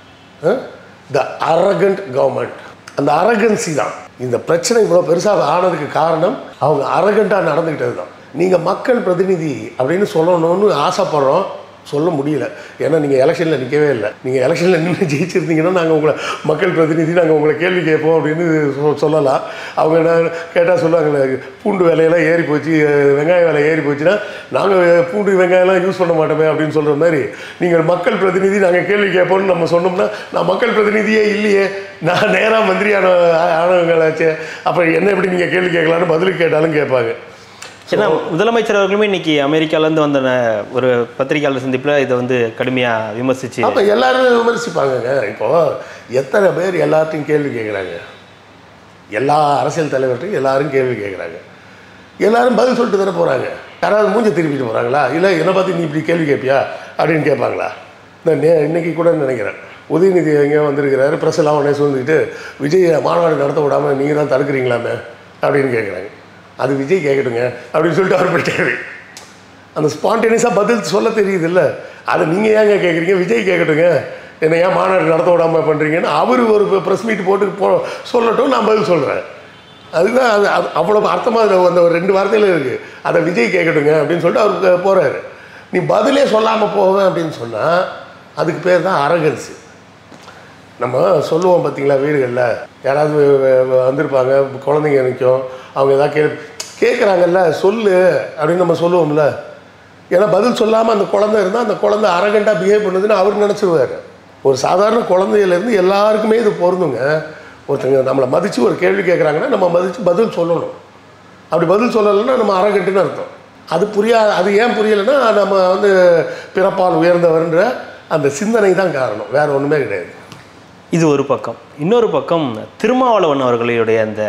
த அரகண்ட் கவர்மெண்ட் அந்த அரகன்சி தான் இந்த பிரச்சனை இவ்வளோ பெருசாக ஆனதுக்கு காரணம் அவங்க அரகண்ட்டாக நடந்துக்கிட்டது தான் நீங்கள் மக்கள் பிரதிநிதி அப்படின்னு சொல்லணும்னு ஆசைப்படுறோம் சொல்ல முடியல ஏன்னா நீங்கள் எலெக்ஷனில் நிற்கவே இல்லை நீங்கள் எலெக்ஷனில் நின்று ஜெயிச்சிருந்தீங்கன்னா நாங்கள் உங்களை மக்கள் பிரதிநிதி நாங்கள் உங்களை கேள்வி கேட்போம் அப்படின்னு சொ- சொல்லலாம் அவங்க என்ன கேட்டால் சொல்லுவாங்களே பூண்டு விலையெல்லாம் ஏறி போச்சு அஹ் வெங்காய விலை ஏறி போச்சுன்னா நாங்கள் பூண்டு வெங்காயம்லாம் யூஸ் பண்ண மாட்டோமே அப்படின்னு சொல்கிற மாதிரி நீங்கள் மக்கள் பிரதிநிதி நாங்கள் கேள்வி கேட்போம்னு நம்ம சொன்னோம்னா நான் மக்கள் பிரதிநிதியே இல்லையே நான் நேராக மந்திரியான ஆனவங்களாச்சே அப்புறம் என்ன எப்படி நீங்கள் கேள்வி கேட்கலான்னு பதிலுக்கு கேட்டாலும் கேட்பாங்க ஏன்னா முதலமைச்சர் அவர்களுமே இன்னைக்கு அமெரிக்காலேருந்து வந்த ந- ஒரு பத்திரிகையாளர் சந்திப்பில் இதை வந்து கடுமையாக விமர்சிச்சு அப்போ எல்லாருமே விமர்சிப்பாங்கங்க இப்போ எத்தனை பேர் எல்லார்ட்டையும் கேள்வி கேட்குறாங்க எல்லா அரசியல் தலைவர்கிட்டையும் எல்லாரும் கேள்வி கேட்குறாங்க எல்லாரும் பதில் சொல்லிட்டு தானே போகிறாங்க யாராவது மூஞ்ச திருப்பிட்டு போகிறாங்களா இல்லை என்னை பார்த்து நீ இப்படி கேள்வி கேட்பியா அப்படின்னு கேட்பாங்களா இந்த நே இன்னைக்கு கூட நினைக்கிறேன் உதயநிதி எங்கேயோ வந்திருக்கிறாரு ப்ரெஸ் எல்லாம் உடனே சொல்லிக்கிட்டு விஜய் மாநாடு நடத்த விடாமல் நீங்கள் தான் தடுக்கிறீங்களாமே அப்படின்னு கேட்குறாங்க அது விஜய் கேட்கட்டுங்க அப்படின்னு சொல்லிட்டு அவர் போயிட்டாரு அந்த ஸ்பான்டேனியஸாக பதில் சொல்ல தெரியுது இல்லை அதை நீங்கள் ஏங்க கேட்குறீங்க விஜய் கேட்கட்டுங்க என்னை ஏன் மாநாடு நடத்த விடாமல் பண்ணுறீங்கன்னு அவர் ஒரு ப்ரெஸ் மீட் போட்டு போ சொல்லட்டும் நான் பதில் சொல்கிறேன் அதுதான் அது அது அவ்வளோ அர்த்தமாக அதில் அந்த ஒரு ரெண்டு வார்த்தையில் இருக்குது அதை விஜய் கேட்கட்டுங்க அப்படின்னு சொல்லிட்டு அவர் போகிறாரு நீ பதிலே சொல்லாமல் போவேன் அப்படின்னு சொன்னால் அதுக்கு பேர் தான் அரகன்சி நம்ம சொல்லுவோம் பார்த்தீங்களா வீடுகளில் யாராவது வ- வ- வந்திருப்பாங்க குழந்தைங்க நிற்கும் அவங்க ஏதாவது கே கேட்குறாங்கல்ல சொல்லு அப்படின்னு நம்ம சொல்லுவோம்ல ஏன்னா பதில் சொல்லாமல் அந்த குழந்தை இருந்தால் அந்த குழந்தை அரகண்டாக பிஹேவ் பண்ணுதுன்னு அவர் நினச்சிருவார் ஒரு சாதாரண குழந்தையிலேருந்து எல்லாருக்குமே இது பொருந்துங்க ஒருத்தங்க நம்மளை மதித்து ஒரு கேள்வி கேட்குறாங்கன்னா நம்ம மதித்து பதில் சொல்லணும் அப்படி பதில் சொல்லலைன்னா நம்ம அரகட்டுன்னு அர்த்தம் அது புரியா அது ஏன் புரியலைன்னா நம்ம வந்து பிறப்பால் உயர்ந்தவர்ன்ற அந்த சிந்தனை தான் காரணம் வேறு ஒன்றுமே கிடையாது இது ஒரு பக்கம் இன்னொரு பக்கம் திருமாவளவன் அவர்களுடைய அந்த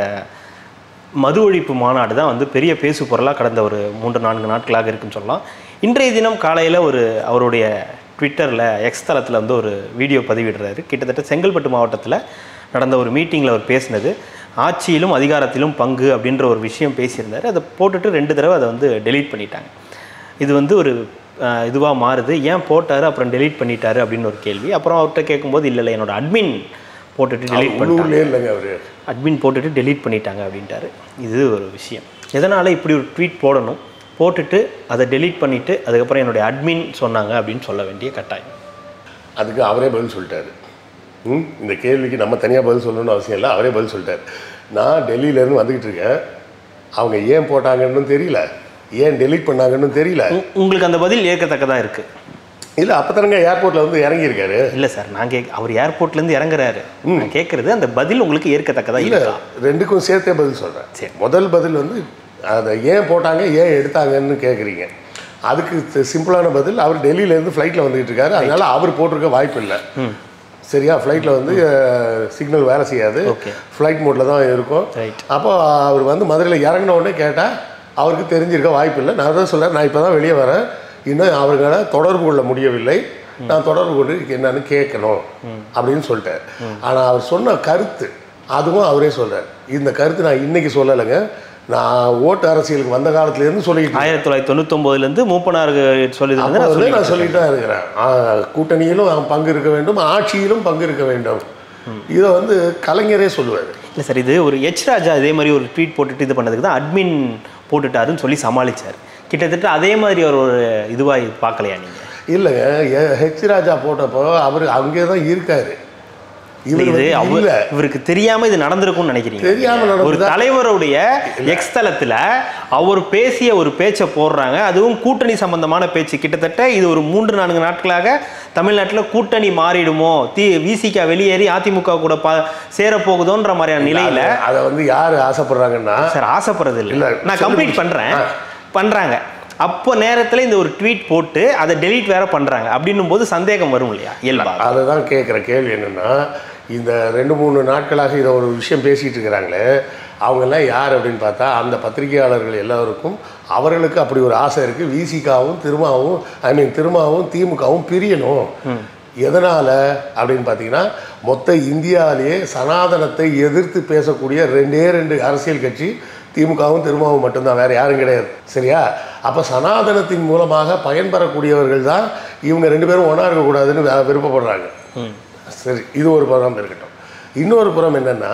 மது ஒழிப்பு மாநாடு தான் வந்து பெரிய பேசு பொருளாக கடந்த ஒரு மூன்று நான்கு நாட்களாக இருக்குன்னு சொல்லலாம் இன்றைய தினம் காலையில் ஒரு அவருடைய ட்விட்டரில் எக்ஸ் தளத்தில் வந்து ஒரு வீடியோ பதிவிடுறாரு கிட்டத்தட்ட செங்கல்பட்டு மாவட்டத்தில் நடந்த ஒரு மீட்டிங்கில் அவர் பேசினது ஆட்சியிலும் அதிகாரத்திலும் பங்கு அப்படின்ற ஒரு விஷயம் பேசியிருந்தார் அதை போட்டுட்டு ரெண்டு தடவை அதை வந்து டெலீட் பண்ணிட்டாங்க இது வந்து ஒரு இதுவாக மாறுது ஏன் போட்டார் அப்புறம் டெலீட் பண்ணிட்டாரு அப்படின்னு ஒரு கேள்வி அப்புறம் அவர்கிட்ட கேட்கும்போது இல்லை இல்லை என்னோட அட்மின் போட்டுட்டு டெலீட் பண்ணிட்டாங்க உள்ளூர்லேயே இல்லைங்க அவர் அட்மின் போட்டுட்டு டெலீட் பண்ணிட்டாங்க அப்படின்ட்டாரு இது ஒரு விஷயம் எதனால் இப்படி ஒரு ட்வீட் போடணும் போட்டுட்டு அதை டெலீட் பண்ணிவிட்டு அதுக்கப்புறம் என்னுடைய அட்மின் சொன்னாங்க அப்படின்னு சொல்ல வேண்டிய கட்டாயம் அதுக்கு அவரே பதில் சொல்லிட்டாரு ம் இந்த கேள்விக்கு நம்ம தனியாக பதில் சொல்லணும்னு அவசியம் இல்லை அவரே பதில் சொல்லிட்டார் நான் டெல்லியிலேருந்து வந்துக்கிட்டு இருக்கேன் அவங்க ஏன் போட்டாங்கன்னு தெரியல ஏன் டெலீட் பண்ணாங்கன்னு தெரியல உ- உங்களுக்கு அந்த பதில் ஏற்கத்தக்கதாக இருக்குது இல்லை அப்போ தானங்க ஏர்போர்ட்டில் வந்து இறங்கியிருக்காரு இல்லை சார் நான் கேக் அவர் ஏர்போர்ட்லேருந்து இறங்குறாரு நான் கேட்குறது அந்த பதில் உங்களுக்கு ஏற்கத்தக்கதாக இல்லை இருக்கா ரெண்டுக்கும் சேர்த்தே பதில் சொல்கிறேன் சரி. முதல் பதில் வந்து அதை ஏன் போட்டாங்க ஏன் எடுத்தாங்கன்னு கேட்குறீங்க அதுக்கு சி- சிம்பிளான பதில் அவர் டெல்லியிலேருந்து ஃப்ளைட்டில் வந்துகிட்டு இருக்காரு அதனால அவர் போட்டிருக்க வாய்ப்பு இல்லை சரியா ஃப்ளைட்டில் வந்து சிக்னல் வேலை செய்யாது Okay. ஃப்ளைட் மோட்டில் தான் இருக்கும் Right. அப்போ அவர் வந்து மதுரையில் இறங்கின உடனே கேட்டால் அவருக்கு தெரிஞ்சிருக்க வாய்ப்பு இல்லை நான் தான் சொல்கிறேன் நான் இப்போ தான் வெளியே வரேன் இன்னும் அவர்களை தொடர்பு கொள்ள முடியவில்லை நான் தொடர்பு கொண்டு என்னன்னு கேட்கணும் அப்படின்னு சொல்லிட்டார் ஆனால் அவர் சொன்ன கருத்து அதுவும் அவரே சொல்றார் இந்த கருத்து நான் இன்னைக்கு சொல்லலைங்க நான் ஓட்டு அரசியலுக்கு வந்த காலத்துலேருந்து சொல்லிக்கிட்டு ஆயிரத்தி தொள்ளாயிரத்தி தொண்ணூத்தொம்போதுலேருந்து மூப்பனாருக்கு சொல்லிட்டு அப்போ வந்து நான் வந்து சொல்லி நான் சொல்லிட்டு தான் இருக்கிறேன் ஆ, கூட்டணியிலும் பங்கு இருக்க வேண்டும் ஆட்சியிலும் பங்கு இருக்க வேண்டும் இதை வந்து கலைஞரே சொல்லுவார் இல்லை சார் இது ஒரு எச் ராஜா இதே மாதிரி ஒரு ட்வீட் போட்டுட்டு இது பண்ணதுக்கு தான் அட்மின் போட்டுட்டாருன்னு சொல்லி சமாளிச்சார் கிட்டத்தட்ட அதே மாதிரி ஒரு ஒரு இதுவாக பார்க்கலையா நீங்கள் இல்லைங்க எ- ஹெச் ராஜா போட்டப்போ அவர் அங்கே தான் இருக்காரு இவர் இது வந்து அவ- இல்ல இவருக்கு தெரியாம இது நடந்திருக்கும்னு நினைக்கிறீங்க தெரியாம ஒரு நடந்ததா தலைவருடைய எக்ஸ் தளத்துல அவர் பேசிய ஒரு பேச்சை போடுறாங்க அதுவும் கூட்டணி சம்பந்தமான பேச்சு கிட்டத்தட்ட இது ஒரு மூன்று நான்கு நாட்களாக தமிழ்நாட்டில் கூட்டணி மாறிடுமோ தி விசிகா வெளியேறி அதிமுக கூட பா சேரப்போகுதோன்ற மாதிரியான நிலையில அதை வந்து யார் ஆசைப்படுறாங்கன்னா சார் ஆசைப்படுறது இல்ல, இல்லை நான் சொல்லுங்க. கம்ப்ளீட் பண்றேன் ஆ. பண்றாங்க அப்போ நேரத்துல இந்த ஒரு ட்வீட் போட்டு அதை டெலீட் வேற பண்றாங்க அப்படின்னும் போது சந்தேகம் வரும் இல்லையா இயல்பா அதை தான் கேட்குற கேள்வி என்னென்னா இந்த ரெண்டு மூணு நாட்களாக இதை ஒரு விஷயம் பேசிகிட்டு இருக்கிறாங்களே அவங்கெல்லாம் யார் அப்படின்னு பார்த்தா அந்த பத்திரிகையாளர்கள் எல்லாருக்கும் அவர்களுக்கு அப்படி ஒரு ஆசை இருக்குது விசிகாவும் திருமாவும் ஐ மீன் திருமாவும் திமுகவும் பிரியணும் எதனால் அப்படின்னு பார்த்தீங்கன்னா மொத்த இந்தியாவிலேயே சனாதனத்தை எதிர்த்து பேசக்கூடிய ரெண்டே ரெண்டு அரசியல் கட்சி திமுகவும் திருமாவும் மட்டும்தான் வேறு யாரும் கிடையாது சரியா அப்போ சனாதனத்தின் மூலமாக பயன்பெறக்கூடியவர்கள் தான் இவங்க ரெண்டு பேரும் ஒன்றா இருக்கக்கூடாதுன்னு வே- விருப்பப்படுறாங்க சரி இது ஒரு புறம் இருக்கட்டும் இன்னொரு புறம் என்னென்னா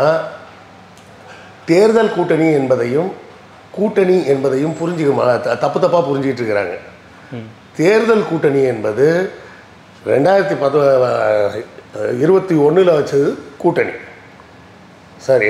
தேர்தல் கூட்டணி என்பதையும் கூட்டணி என்பதையும் புரிஞ்சுக்கமா த- தப்பு தப்பாக புரிஞ்சிக்கிட்டு இருக்கிறாங்க தேர்தல் கூட்டணி என்பது ரெண்டாயிரத்தி பத்து இருபத்தி ஒன்றில் வச்சது கூட்டணி சரி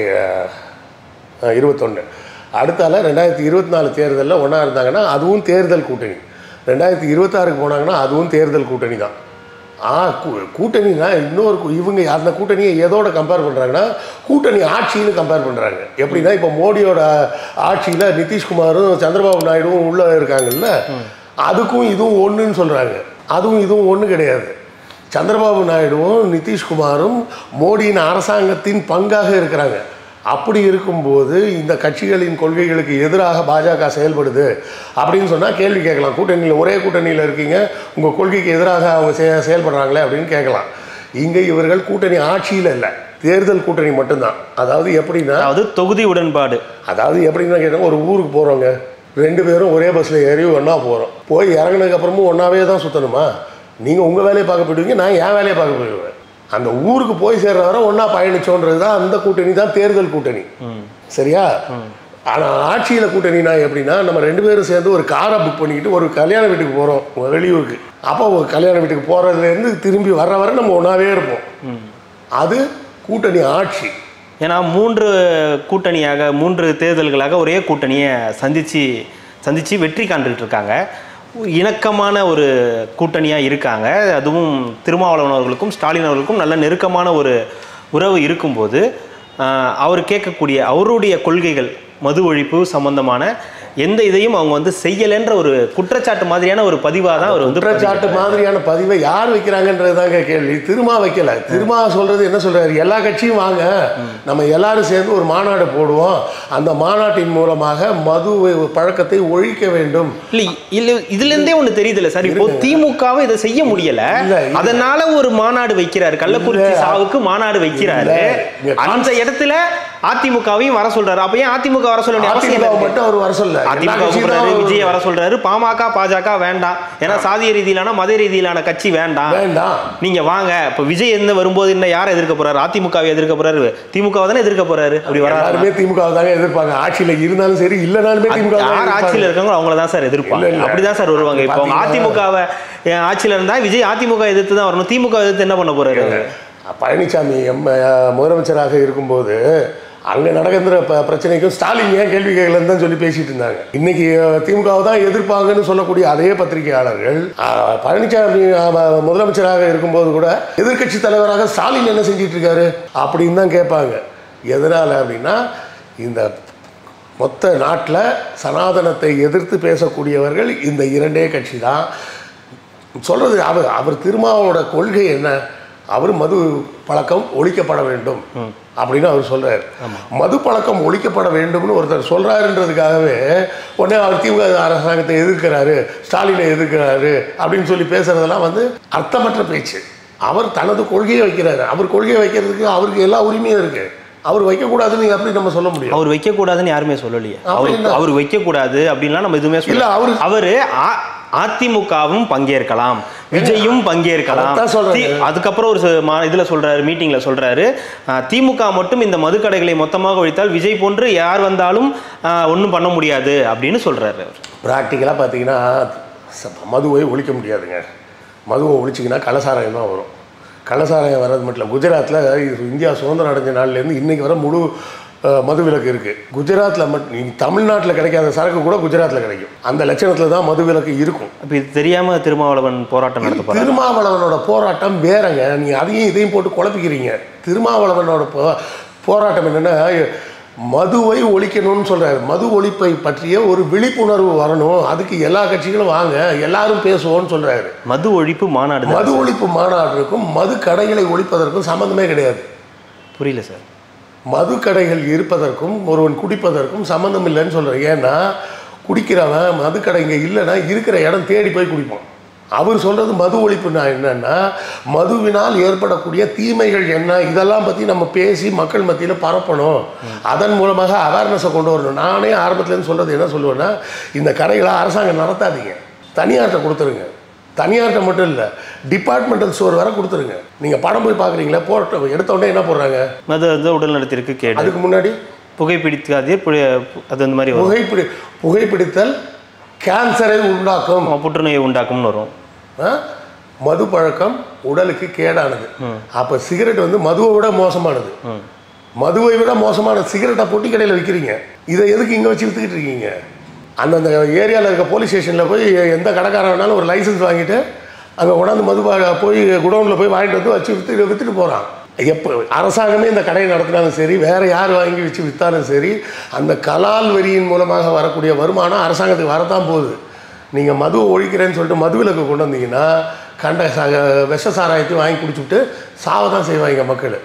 இருபத்தொன்று அடுத்தால ரெண்டாயிரத்தி இருபத்தி நாலு தேர்தலில் ஒன்றா இருந்தாங்கன்னா அதுவும் தேர்தல் கூட்டணி ரெண்டாயிரத்தி இருபத்தாறுக்கு போனாங்கன்னா அதுவும் தேர்தல் கூட்டணி தான் ஆ கூ- கூட்டணினா இன்னொரு கூ- இவங்க அந்த கூட்டணியை எதோட கம்பேர் பண்ணுறாங்கன்னா கூட்டணி ஆட்சின்னு கம்பேர் பண்ணுறாங்க எப்படின்னா இப்போ மோடியோட ஆட்சியில் நிதிஷ்குமாரும் சந்திரபாபு நாயுடுவும் உள்ளே இருக்காங்கல்ல அதுக்கும் இதுவும் ஒன்றுன்னு சொல்கிறாங்க அதுவும் இதுவும் ஒன்று கிடையாது சந்திரபாபு நாயுடுவும் நிதிஷ்குமாரும் மோடியின் அரசாங்கத்தின் பங்காக இருக்கிறாங்க அப்படி இருக்கும்போது இந்த கட்சிகளின் கொள்கைகளுக்கு எதிராக பாஜக செயல்படுது அப்படின்னு சொன்னால் கேள்வி கேட்கலாம் கூட்டணியில் ஒரே கூட்டணியில் இருக்கீங்க உங்கள் கொள்கைக்கு எதிராக அவங்க செய செயல்படுறாங்களே அப்படின்னு கேட்கலாம் இங்கே இவர்கள் கூட்டணி ஆட்சியில் இல்லை தேர்தல் கூட்டணி மட்டும்தான் அதாவது எப்படின்னா அதாவது தொகுதி உடன்பாடு அதாவது எப்படின்னா கேட்டால் ஒரு ஊருக்கு போகிறோங்க ரெண்டு பேரும் ஒரே பஸ்ஸில் ஏறி ஒன்றா போகிறோம் போய் இறங்குனதுக்கப்புறமும் ஒன்றாவே தான் சுற்றணுமா நீங்கள் உங்கள் வேலையை பார்க்க போயிடுவீங்க நான் என் வேலையை பார்க்க போயிடுவேன் அந்த ஊருக்கு போய் சேர்ற வரை ஒன்றா பயணிச்சோன்றது தான் அந்த கூட்டணி தான் தேர்தல் கூட்டணி சரியா ஆனால் ஆட்சியில் கூட்டணினா எப்படின்னா நம்ம ரெண்டு பேரும் சேர்ந்து ஒரு காரை புக் பண்ணிக்கிட்டு ஒரு கல்யாண வீட்டுக்கு போகிறோம் வெளியூருக்கு அப்போ ஒரு கல்யாண வீட்டுக்கு போகிறதுலேருந்து திரும்பி வர்ற வரை நம்ம ஒன்றாவே இருப்போம் அது கூட்டணி ஆட்சி ஏன்னா மூன்று கூட்டணியாக மூன்று தேர்தல்களாக ஒரே கூட்டணியை சந்திச்சு சந்திச்சு வெற்றி காண்டுகிட்டு இருக்காங்க இணக்கமான ஒரு கூட்டணியாக இருக்காங்க அதுவும் திருமாவளவன் அவர்களுக்கும் ஸ்டாலின் அவர்களுக்கும் நல்ல நெருக்கமான ஒரு உறவு இருக்கும்போது ஆஹ், அவர் கேட்கக்கூடிய அவருடைய கொள்கைகள் மது ஒழிப்பு சம்பந்தமான எந்த இதையும் அவங்க வந்து செய்யலைன்ற ஒரு குற்றச்சாட்டு மாதிரியான ஒரு பதிவாக தான் அவர் வந்து குற்றச்சாட்டு மாதிரியான பதிவை யார் வைக்கிறாங்கன்றது தாங்க கேள்வி திருமா வைக்கல திருமா சொல்றது என்ன சொல்றாரு எல்லா கட்சியும் வாங்க நம்ம எல்லாரும் சேர்ந்து ஒரு மாநாடு போடுவோம் அந்த மாநாட்டின் மூலமாக மது பழக்கத்தை ஒழிக்க வேண்டும் இல்ல இல்ல இதுல இருந்தே ஒண்ணு தெரியுதுல்ல சார் இப்போ திமுகவும் இதை செய்ய முடியல இல்ல, இல்ல. அதனால ஒரு மாநாடு வைக்கிறாரு கள்ளக்குறிச்சி இல்ல. சாவுக்கு மாநாடு வைக்கிறாரு இல்ல. இங்க அந்த இடத்துல அதிமுகவையும் வர சொல்றாரு அப்ப ஏன் அதிமுக வர சொல்ல வேண்டிய அவசியம் அதிமுக இருக்கு? மட்டும் அவர் வர சொல்ல எல்லா அதிமுக கட்சியும் கூப்பிடுறாரு தான் விஜய வர சொல்றாரு பாமக பாஜக வேண்டாம் ஏன்னா சாதிய ரீதியிலான மத ரீதியிலான கட்சி வேண்டாம் வேண்டாம் நீங்க வாங்க இப்ப விஜய் என்ன வரும்போது என்ன யாரை எதிர்க்க போறாரு அதிமுகவை எதிர்க்க போறாரு திமுக தானே எதிர்க்க போறாரு அப்படி வராரு எல்லாருமே திமுக தாங்க எதிர்ப்பாங்க ஆட்சியில இருந்தாலும் சரி இல்லைனாலுமே திமுக யார் ஆட்சியில் இருக்காங்களோ அவங்கள தான் சார் எதிர்ப்பாங்க இல்ல, இல்ல. அப்படிதான் சார் வருவாங்க இப்போ அவங்க பாத்தீங்கன்னா- அதிமுகவை ஆட்சியில் இருந்தா விஜய் அதிமுக எதிர்த்து தான் வரணும் திமுக எதிர்த்து என்ன பண்ண போறாரு பழனிசாமி எம் முதலமைச்சராக இருக்கும்போது அங்கே நடக்கிற ப பிரச்சனைக்கும் ஸ்டாலின் ஏன் கேள்வி கேட்கலன்னு தான் சொல்லி பேசிட்டு இருந்தாங்க இன்னைக்கு அஹ், திமுகவை தான் எதிர்ப்பாங்கன்னு சொல்லக்கூடிய அதே பத்திரிகையாளர்கள் அஹ், பழனிசாமி அஹ், முதலமைச்சராக இருக்கும்போது கூட எதிர்க்கட்சி தலைவராக ஸ்டாலின் என்ன செஞ்சிட்டு இருக்காரு அப்படின்னு தான் கேட்பாங்க எதனால் அப்படின்னா இந்த மொத்த நாட்டில் சனாதனத்தை எதிர்த்து பேசக்கூடியவர்கள் இந்த இரண்டே கட்சி தான் சொல்றது அவர் அவர் திருமாவோட கொள்கை என்ன அவர் மது பழக்கம் ஒழிக்கப்பட வேண்டும் அப்படின்னு அவர் சொல்றாரு மது பழக்கம் ஒழிக்கப்பட வேண்டும்னு ஒருத்தர் சொல்றாருன்றதுக்காகவே உடனே அவர் திமுக அரசாங்கத்தை எதிர்க்கிறாரு ஸ்டாலினை எதிர்க்கிறாரு அப்படின்னு சொல்லி பேசுறதெல்லாம் வந்து அர்த்தமற்ற பேச்சு அவர் தனது கொள்கையை வைக்கிறாரு அவர் கொள்கையை வைக்கிறதுக்கு அவருக்கு எல்லா உரிமையும் இருக்கு அவர் வைக்கக்கூடாதுன்னு எப்படி நம்ம சொல்ல முடியும் அவர் வைக்க கூடாதுன்னு யாருமே சொல்லலையே அவர் அப்படின்னா? அவர் வைக்க கூடாது அப்படின்லாம் நம்ம எதுவுமே இல்ல, சொல்ல அவரு- அவரு அ- அதிமுகவும் பங்கேற்கலாம் விஜயும் பங்கேற்கலாம் அதைத்தான் சொல்றேன். தி- அதுக்கப்புறம் ஒரு ச- மா- இதுல சொல்றாரு மீட்டிங்ல சொல்றாரு அஹ், திமுக மட்டும் இந்த மதுக்கடைகளை மொத்தமாக ஒழித்தால் விஜய் போன்று யார் வந்தாலும் ஒன்றும் பண்ண முடியாது அப்படின்னு சொல்றாரு அவர் ப்ராக்டிக்கலாக பார்த்தீங்கன்னா ச- மதுவை ஒழிக்க முடியாதுங்க மதுவை ஒழிச்சிங்கன்னா கள்ளசாராயம் தான் வரும் கள்ளசாராயம் வர்றது மட்டும் இல்லை குஜராத்தில் இந்தியா சுதந்திரம் அடைஞ்ச நாள்லேருந்து இன்றைக்கி வர முழு அஹ், மது விலக்கு இருக்குது குஜராத்தில் மட்டும் தமிழ்நாட்டில் கிடைக்காத சரக்கு கூட குஜராத்தில் கிடைக்கும் அந்த லட்சணத்தில் தான் மது விலக்கு இருக்கும் இப்போ இது தெரியாமல் திருமாவளவன் போராட்டம் நடத்த போகிறார் திருமாவளவனோட போராட்டம் வேறங்க நீங்கள் அதையும் இதையும் போட்டு குழப்பிக்கிறீங்க திருமாவளவனோட போ போராட்டம் என்னென்னா மதுவை ஒழிக்கணும்னு சொல்கிறாரு மது ஒழிப்பை பற்றிய ஒரு விழிப்புணர்வு வரணும் அதுக்கு எல்லா கட்சிகளும் வாங்க எல்லாரும் பேசுவோம்னு சொல்கிறாரு மது ஒழிப்பு மாநாடு தான். மது ஒழிப்பு மாநாட்டிற்கும் மது கடைகளை ஒழிப்பதற்கும் சம்மந்தமே கிடையாது புரியல சார் மது கடைகள் இருப்பதற்கும் ஒருவன் குடிப்பதற்கும் சம்மந்தம் இல்லைன்னு சொல்கிறேன் ஏன்னா குடிக்கிறவன் மது கடை இங்கே இல்லைன்னா இருக்கிற இடம் தேடி போய் குடிப்பான் அவர் சொல்கிறது மது ஒழிப்புனா என்னன்னா மதுவினால் ஏற்படக்கூடிய தீமைகள் என்ன இதெல்லாம் பற்றி நம்ம பேசி மக்கள் மத்தியில் பரப்பணும் அதன் மூலமாக அவேர்னஸை கொண்டு வரணும் நானே ஆரம்பத்துலேருந்து சொல்கிறது என்ன சொல்லுவேன்னா இந்த கடைகளை அரசாங்கம் நடத்தாதீங்க தனியார்கிட்ட கொடுத்துருங்க தனியார்கிட்ட மட்டும் இல்லை டிபார்ட்மெண்டல் ஸ்டோர் வரை கொடுத்துருங்க நீங்கள் படம் போய் பார்க்குறீங்களா போட்ட எடுத்த உடனே என்ன போடுறாங்க மது வந்து உடல் நலத்திற்கு கேடு அதுக்கு முன்னாடி புகைப்பிடிக்காதீர் புடி- அது அந்த மாதிரி வரும் புகைப்பிடி புகைப்பிடித்தல் கேன்சரை உண்டாக்கும் புற்றுநோயை உண்டாக்கும்னு வரும் ஆ? மது பழக்கம் உடலுக்கு கேடானது அப்போ சிகரெட் வந்து மதுவை விட மோசமானது மதுவை விட மோசமான சிகரெட்டை பொட்டி கடையில் விற்கிறீங்க இதை எதுக்கு இங்கே வச்சு விற்றுக்கிட்டு இருக்கீங்க அந்தந்த ஏரியாவில் இருக்க போலீஸ் ஸ்டேஷனில் போய் எந்த கடைக்காரன் வேணாலும் ஒரு லைசன்ஸ் வாங்கிட்டு அங்கே கொண்டாந்து மது பா- போய் குடோனில் போய் வாங்கிட்டு வந்து வச்சு விற்று விற்றுட்டு போகிறான் எப்போ அரசாங்கமே இந்த கடையை நடத்தினாலும் சரி வேறு யார் வாங்கி வச்சு விற்றாலும் சரி அந்த கலால் வரியின் மூலமாக வரக்கூடிய வருமானம் அரசாங்கத்துக்கு வரத்தான் போகுது நீங்கள் மதுவை ஒழிக்கிறேன்னு சொல்லிட்டு மதுவிலக்கு கொண்டு வந்தீங்கன்னா கண்ட ச விஷ சாராயத்தையும் வாங்கி குடிச்சுட்டு சாவ தான் செய்வாங்க மக்கள்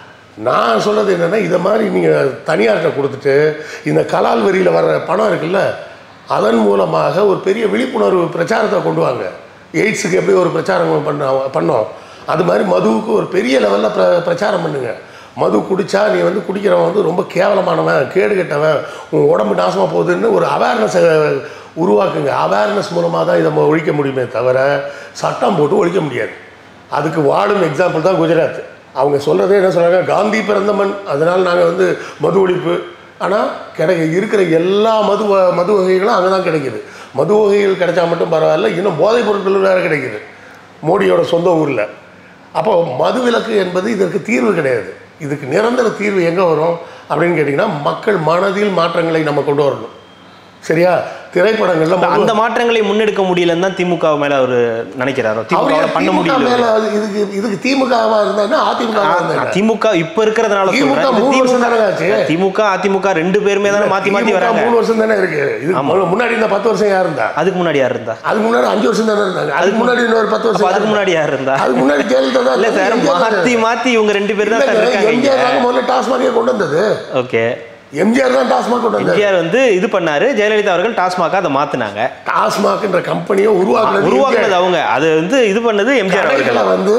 நான் சொல்கிறது என்னென்னா இதை மாதிரி நீங்கள் தனியார்கிட்ட கொடுத்துட்டு இந்த கலால் வரியில் வர்ற பணம் இருக்குல்ல அதன் மூலமாக ஒரு பெரிய விழிப்புணர்வு பிரச்சாரத்தை கொண்டு வாங்க எய்ட்ஸுக்கு எப்படி ஒரு பிரச்சாரம் பண்ண பண்ணோம் அது மாதிரி மதுவுக்கு ஒரு பெரிய லெவலில் பிர பிரச்சாரம் பண்ணுங்க மது குடித்தா நீ வந்து குடிக்கிறவன் வந்து ரொம்ப கேவலமானவன் கேடு கெட்டவன் உன் உடம்பு நாசமாக போகுதுன்னு ஒரு அவேர்னஸை உருவாக்குங்க அவேர்னஸ் மூலமாக தான் இதை ம- ஒழிக்க முடியுமே தவிர சட்டம் போட்டு ஒழிக்க முடியாது அதுக்கு வாழும் எக்ஸாம்பிள் தான் குஜராத் அவங்க சொல்கிறதே என்ன சொல்கிறாங்க காந்தி பிறந்த மண் அதனால் நாங்கள் வந்து மது ஒழிப்பு ஆனால் கிடைக்க இருக்கிற எல்லா மது வ- மது வகைகளும் அங்கே தான் கிடைக்குது மது வகைகள் கிடைச்சா மட்டும் பரவாயில்ல இன்னும் போதைப் பொருட்கள் வேறு கிடைக்குது மோடியோட சொந்த ஊரில் அப்போ மது விலக்கு என்பது இதற்கு தீர்வு கிடையாது இதுக்கு நிரந்தர தீர்வு எங்கே வரும் அப்படின்னு கேட்டிங்கன்னா மக்கள் மனதில் மாற்றங்களை நம்ம கொண்டு வரணும் சரியா திரைப்படங்கள்ல மது அந்த மாற்றங்களை முன்னெடுக்க முடியலன்னு தான் திமுக மேல அவர் நினைக்கிறாரோ அவர் திமுக ஏன் பண்ண திமுக முடியல மேல அது இதுக்கு இதுக்கு திமுகவா இருந்தா என்ன அதிமுகவா இருந்தா என்ன? திமுக இப்ப இருக்கிறதுனால திமுக சொல்றேன். மூணு இது வருஷம் தானே ஆச்சு. திமுக அதிமுக ரெண்டு பேருமே தானே மாத்தி மாத்தி திமுக வராங்க மூணு வருஷம் தானே இருக்கு இது முன்னாடி இந்த பத்து வருஷம் யார் இருந்தா அதுக்கு முன்னாடி யார் இருந்தா அதுக்கு முன்னாடி அஞ்சு வருஷம் தானே இருந்தாங்க அதுக்கு முன்னாடி இன்னொரு பத்து அப்ப வருஷம் அதுக்கு யார் முன்னாடி யார் இருந்தா இருந்தா? அதுக்கு முன்னாடி ஜெயலலிதா தான் இல்ல சார் இருந்தாங்க. எம்ஜிஆர் மாத்தி தான் மாத்தி இவங்க ரெண்டு பேர் தான் சார் இல்லைங்க, இருக்காங்க இங்க. எம்ஜிஆர் தாங்க முதல்ல டாஸ்மாகே கொண்டு வந்தது ஓகே எம்ஜிஆர் தான் டாஸ்மாக் கொண்டு வந்தது எம்ஜிஆர் வந்து இது பண்ணாரு ஜெயலலிதா அவர்கள் டாஸ்மாக அதை மாத்துனாங்க டாஸ்மாக்ன்ற கம்பெனியை உருவாக்குனது உருவாக்குனது எம்ஜிஆர். அவங்க அது வந்து இது பண்ணது எம்ஜிஆர் அவர்கள் கடைகளை வந்து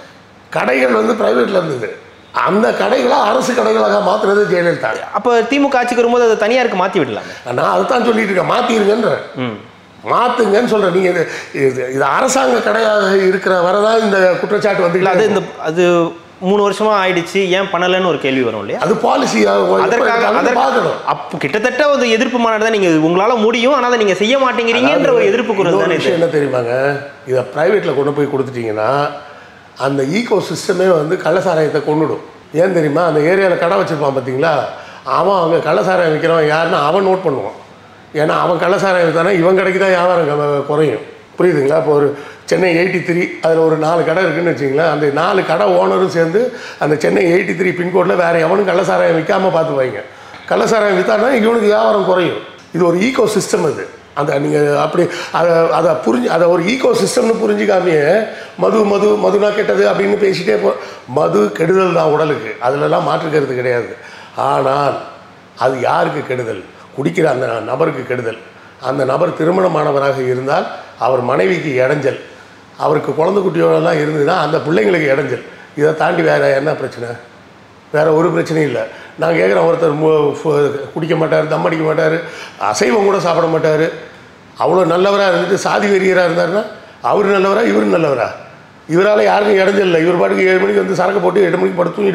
கடைகள் வந்து பிரைவேட்ல இருந்தது அந்த கடைகளை அரசு கடைகளாக மாத்துனது ஜெயலலிதா அப்ப திமுக ஆட்சிக்கு வரும்போது அதை தனியாருக்கு மாத்தி விடலாமே நான் அதுதான் சொல்லிட்டு இருக்கேன் மாத்திருங்கன்றேன் ம் மாத்துங்கன்னு சொல்றேன் நீங்க இது இது- இது அரசாங்க கடையாக இருக்கிற வரதான் இந்த குற்றச்சாட்டு இல்ல அது வந்து இந்த அது மூணு வருஷமா ஆயிடுச்சு ஏன் பண்ணலன்னு ஒரு கேள்வி வரும் இல்லையா அது பாலிசி அதற்காக அதற்கு பார்க்கணும் அப்போ கிட்டத்தட்ட ஒரு எதிர்ப்பு மாநாடு தான் நீங்க உங்களால முடியும் ஆனா அதை நீங்க செய்ய மாட்டேங்கிறீங்கன்ற ஒரு எதிர்ப்பு குரல் இன்னொரு தானே இது விஷயம் என்ன தெரியுமாங்க இதை ப்ரைவேட்டில் கொண்டு போய் கொடுத்துட்டீங்கன்னா அந்த ஈகோ சிஸ்டமே வந்து கள்ளசாராயத்தை கொண்டுடும் ஏன் தெரியுமா அந்த ஏரியாவில் கடை வச்சிருப்பான் பார்த்தீங்களா அவன் அங்கே கள்ளசாராயம் விற்கிறவன் யாருன்னு அவன் நோட் பண்ணுவான் ஏன்னா அவன் கள்ளசாராயம் விற்றானா இவன் கடைக்கு தான் வியாபாரம் க- குறையும் புரியுதுங்களா இப்போ ஒரு சென்னை எயிட்டி த்ரீ அதில் ஒரு நாலு கடை இருக்குன்னு வச்சிங்களேன் அந்த நாலு கடை ஓனரும் சேர்ந்து அந்த சென்னை எயிட்டி த்ரீ பின்கோடில் வேறு எவனும் கள்ளசாராயம் விற்காம பார்த்துப்பாங்க கள்ளசாராயம் விற்றானா இவனுக்கு வியாபாரம் குறையும் இது ஒரு ஈகோ சிஸ்டம் அது அந்த நீங்கள் அப்படி அதை அதை புரிஞ்சு அதை ஒரு ஈகோ சிஸ்டம்னு புரிஞ்சுக்காமையே மது மது மதுனா கெட்டது அப்படின்னு பேசிட்டே போ மது கெடுதல் தான் உடலுக்கு அதிலெல்லாம் மாற்றுக்கிறது கிடையாது ஆனால் அது யாருக்கு கெடுதல் குடிக்கிற அந்த நபருக்கு கெடுதல் அந்த நபர் திருமணமானவராக இருந்தால் அவர் மனைவிக்கு இடைஞ்சல் அவருக்கு குழந்தை குட்டியோடலாம் இருந்ததுன்னா அந்த பிள்ளைங்களுக்கு இடைஞ்சல் இதை தாண்டி வேறு என்ன பிரச்சனை வேற ஒரு பிரச்சனையும் இல்லை நான் கேட்குறேன் ஒருத்தர் மு- ஃபு- குடிக்க மாட்டார் தம் அடிக்க மாட்டார் அசைவம் கூட சாப்பிட மாட்டார் அவ்வளோ நல்லவராக இருந்துட்டு சாதி வெறியராக இருந்தாருன்னா அவர் நல்லவரா இவர் நல்லவரா இவரால் யாருக்கும் இடைஞ்சல் இல்லை இவர் பாட்டுக்கு ஏழு மணிக்கு வந்து சரக்கு போட்டு எட்டு மணிக்கு படுத்து தூங்கிடுவார்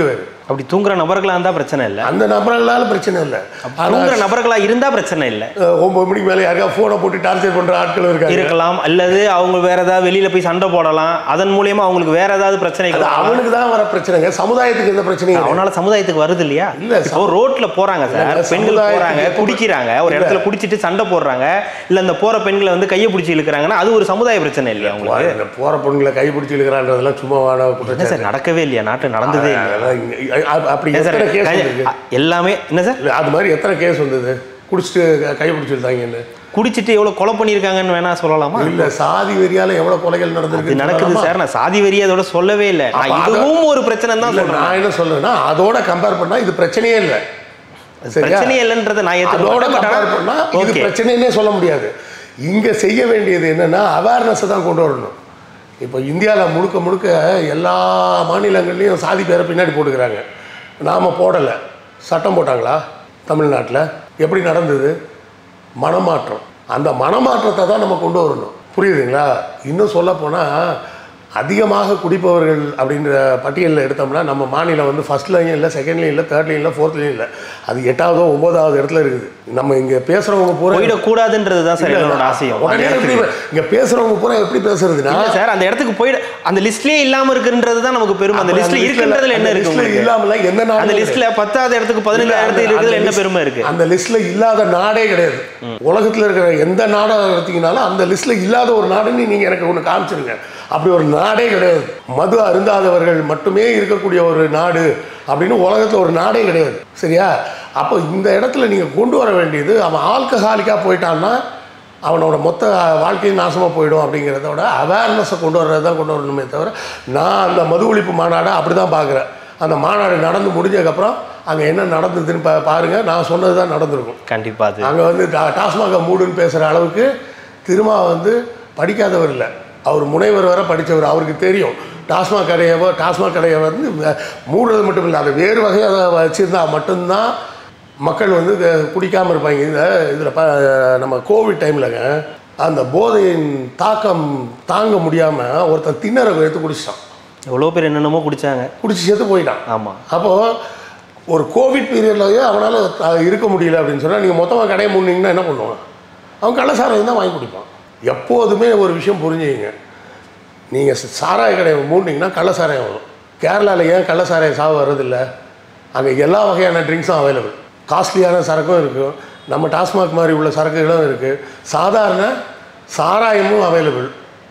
அப்படி தூங்குற நபர்களா இருந்தா பிரச்சனை இல்லை அந்த நபர்களால பிரச்சனை இல்லை ஆனால் தூங்குற நபர்களா இருந்தா பிரச்சனை இல்லை ஒன்பது மணிக்கு மேலே யாருக்கா ஃபோனை போட்டு டார்ச்சர் பண்ணுற ஆட்கள் இருக்காங்க இருக்கலாம் அல்லது அவங்க வேற ஏதாவது வெளியில போய் சண்டை போடலாம் அதன் மூலியமா அவங்களுக்கு வேற ஏதாவது பிரச்சனைகள் அது வரலாம். அவனுக்கு தான் வர பிரச்சனைங்க சமுதாயத்துக்கு எந்த பிரச்சனையும் இல்லை. அவனால சமுதாயத்துக்கு வருது இல்லையா இல்ல, இப்போ ரோட்ல போறாங்க சார் இல்ல, பெண்கள் சமுதாயத்துக்கு போறாங்க எப்ப- குடிக்கிறாங்க ஒரு இடத்துல குடிச்சிட்டு சண்டை போடுறாங்க இல்ல அந்த போற பெண்களை வந்து கையை பிடிச்சி இழுக்கிறாங்கன்னா அது ஒரு சமுதாய பிரச்சனை இல்லையா உங்களுக்கு இந்த போற பொண்ணுங்களை கை பிடிச்சி இழுக்கிறான்றதெல்லாம் சும்மா வாட என்ன குற்றச்சாட்டு சார் நடக்கவே இல்லையா நாட்டு நடந்ததே இல்லையா அதெல்லாம் இங்க- அ- அப்படி ஏன் சார் எத்தனை கேஸ் கை- வந்திருக்கு எல்லாமே என்ன சார் இல்ல, அது மாதிரி எத்தனை கேஸ் வந்தது குடிச்சிட்டு க- கை பிடிச்சிருந்தாங்கன்னு குடிச்சிட்டு எவ்வளவு கொலை பண்ணியிருக்காங்கன்னு வேணா சொல்லலாமா இல்ல சாதி வெறியால எவ்வளவு கொலைகள் இது நடந்திருக்கு நடக்குது சார் நான் சாதி வெறி அதோட சொல்லவே இல்லை நான் அப்ப அத- இதுவும் ஒரு பிரச்சனை தான் இல்ல, சொல்றேன் நான் என்ன சொல்றேன்னா அதோட கம்பேர் பண்ணா இது பிரச்சனையே இல்லை சரியா பிரச்சனையே இல்லைன்றதை நான் அதோட ஏற்றுக்கிறேன் கம்பேர் பண்ணா இது ஓகே பிரச்சனைன்னே சொல்ல முடியாது இங்க செய்ய வேண்டியது என்னன்னா அவேர்னஸை தான் கொண்டு வரணும் இப்போ இந்தியாவில் முழுக்க முழுக்க எல்லா மாநிலங்கள்லையும் சாதி பேரை பின்னாடி போட்டுக்கிறாங்க நாம் போடலை சட்டம் போட்டாங்களா தமிழ்நாட்டில் எப்படி நடந்தது மனமாற்றம் அந்த மனமாற்றத்தை தான் நம்ம கொண்டு வரணும் புரியுதுங்களா இன்னும் சொல்ல போனால் அதிகமாக குடிப்பவர்கள் அப்படின்ற பட்டியலில் எடுத்தோம்னா நம்ம மாநிலம் வந்து ஃபர்ஸ்ட்லையும் இல்லை செகண்ட்லையும் இல்லை தேர்ட்லையும் இல்லை ஃபோர்த்லையும் இல்லை அது எட்டாவதோ ஒன்பதாவது இடத்துல இருக்குது நம்ம இங்கே பேசுகிறவங்க பூரா போயிடக்கூடாதுன்றது தான் சார் என்னோட ஆசையம் அந்த உடனே எப்படி இடத்துக்கு இங்கே பேசுகிறவங்க பூரா எப்படி பேசுறதுன்னா இல்ல சார் அந்த இடத்துக்கு போயிட அந்த லிஸ்ட்லயே இல்லாம இருக்குன்றது தான் நமக்கு பெருமை அந்த லிஸ்ட்ல இருக்குன்றதுல என்ன இருக்கு லிஸ்ட்ல உங்களுக்கு இல்லாமல எந்த நாடு அந்த லிஸ்ட்ல பத்தாவது இடத்துக்கு பதினஞ்சாவது இடத்துக்கு இருக்கிறதுல என்ன பெருமை இருக்கு அந்த லிஸ்ட்ல இல்லாத நாடே கிடையாது உலகத்துல இருக்கிற எந்த நாடா எடுத்தீங்கனாலும் அந்த லிஸ்ட்ல இல்லாத ஒரு நாடுன்னு நீங்க எனக்கு ஒன்று காமிச்சிருங்க அப்படி ஒரு நாடே கிடையாது மது அருந்தாதவர்கள் மட்டுமே இருக்கக்கூடிய ஒரு நாடு அப்படின்னு உலகத்துல ஒரு நாடே கிடையாது சரியா அப்போ இந்த இடத்துல நீங்க கொண்டு வர வேண்டியது அவன் ஆல்கஹாலிக்கா போயிட்டான்னா அவனோட மொத்த வாழ்க்கையும் நாசமாக போயிடும் அப்படிங்கிறத விட அவேர்னஸை கொண்டு வர்றது தான் கொண்டு வரணுமே தவிர நான் அந்த மது ஒழிப்பு மாநாடை அப்படி தான் பார்க்குறேன் அந்த மாநாடு நடந்து முடிஞ்சதுக்கப்புறம் அங்கே என்ன நடந்ததுன்னு பா பாருங்கள் நான் சொன்னது தான் நடந்திருக்கும் கண்டிப்பா அது அங்கே வந்து டா- டாஸ்மாக மூடுன்னு பேசுகிற அளவுக்கு திருமா வந்து படிக்காதவர் இல்லை அவர் முனைவர் வர படித்தவர் அவருக்கு தெரியும் டாஸ்மாக் கடையை வ- டாஸ்மாக் கடையை வந்து வ- மூடுறது மட்டும் இல்லை அதை வேறு வகையாக வச்சுருந்தா மட்டும்தான் மக்கள் வந்து இதை குடிக்காமல் இருப்பாங்க இந்த இதில் ப நம்ம கோவிட் டைம்லங்க அந்த போதையின் தாக்கம் தாங்க முடியாமல் ஒருத்தன் திண்ணறை எடுத்து குடிச்சிட்டான் எவ்வளவு பேர் என்னென்னமோ குடிச்சாங்க குடிச்சு செத்து போயிட்டான் ஆமா அப்போது ஒரு கோவிட் பீரியட்லயே அவனால் இருக்க முடியல அப்படின்னு சொன்னால் நீங்கள் மொத்தமாக கடையை மூடினீங்கன்னா என்ன பண்ணுவான் அவன் கள்ளசாராயம் தான் வாங்கி குடிப்பான் எப்போதுமே ஒரு விஷயம் புரிஞ்சுங்க நீங்கள் சாராய கடையை மூடினீங்கன்னா கள்ளசாராயம் வரும் கேரளாவில் ஏன் கள்ளசாராயம் சாவு வர்றதில்ல அங்கே எல்லா வகையான ட்ரிங்க்ஸும் அவைலபிள் காஸ்ட்லியான சரக்கும் இருக்கும் நம்ம டாஸ்மாக் மாதிரி உள்ள சரக்குகளும் இருக்குது சாதாரண சாராயமும் அவைலபிள்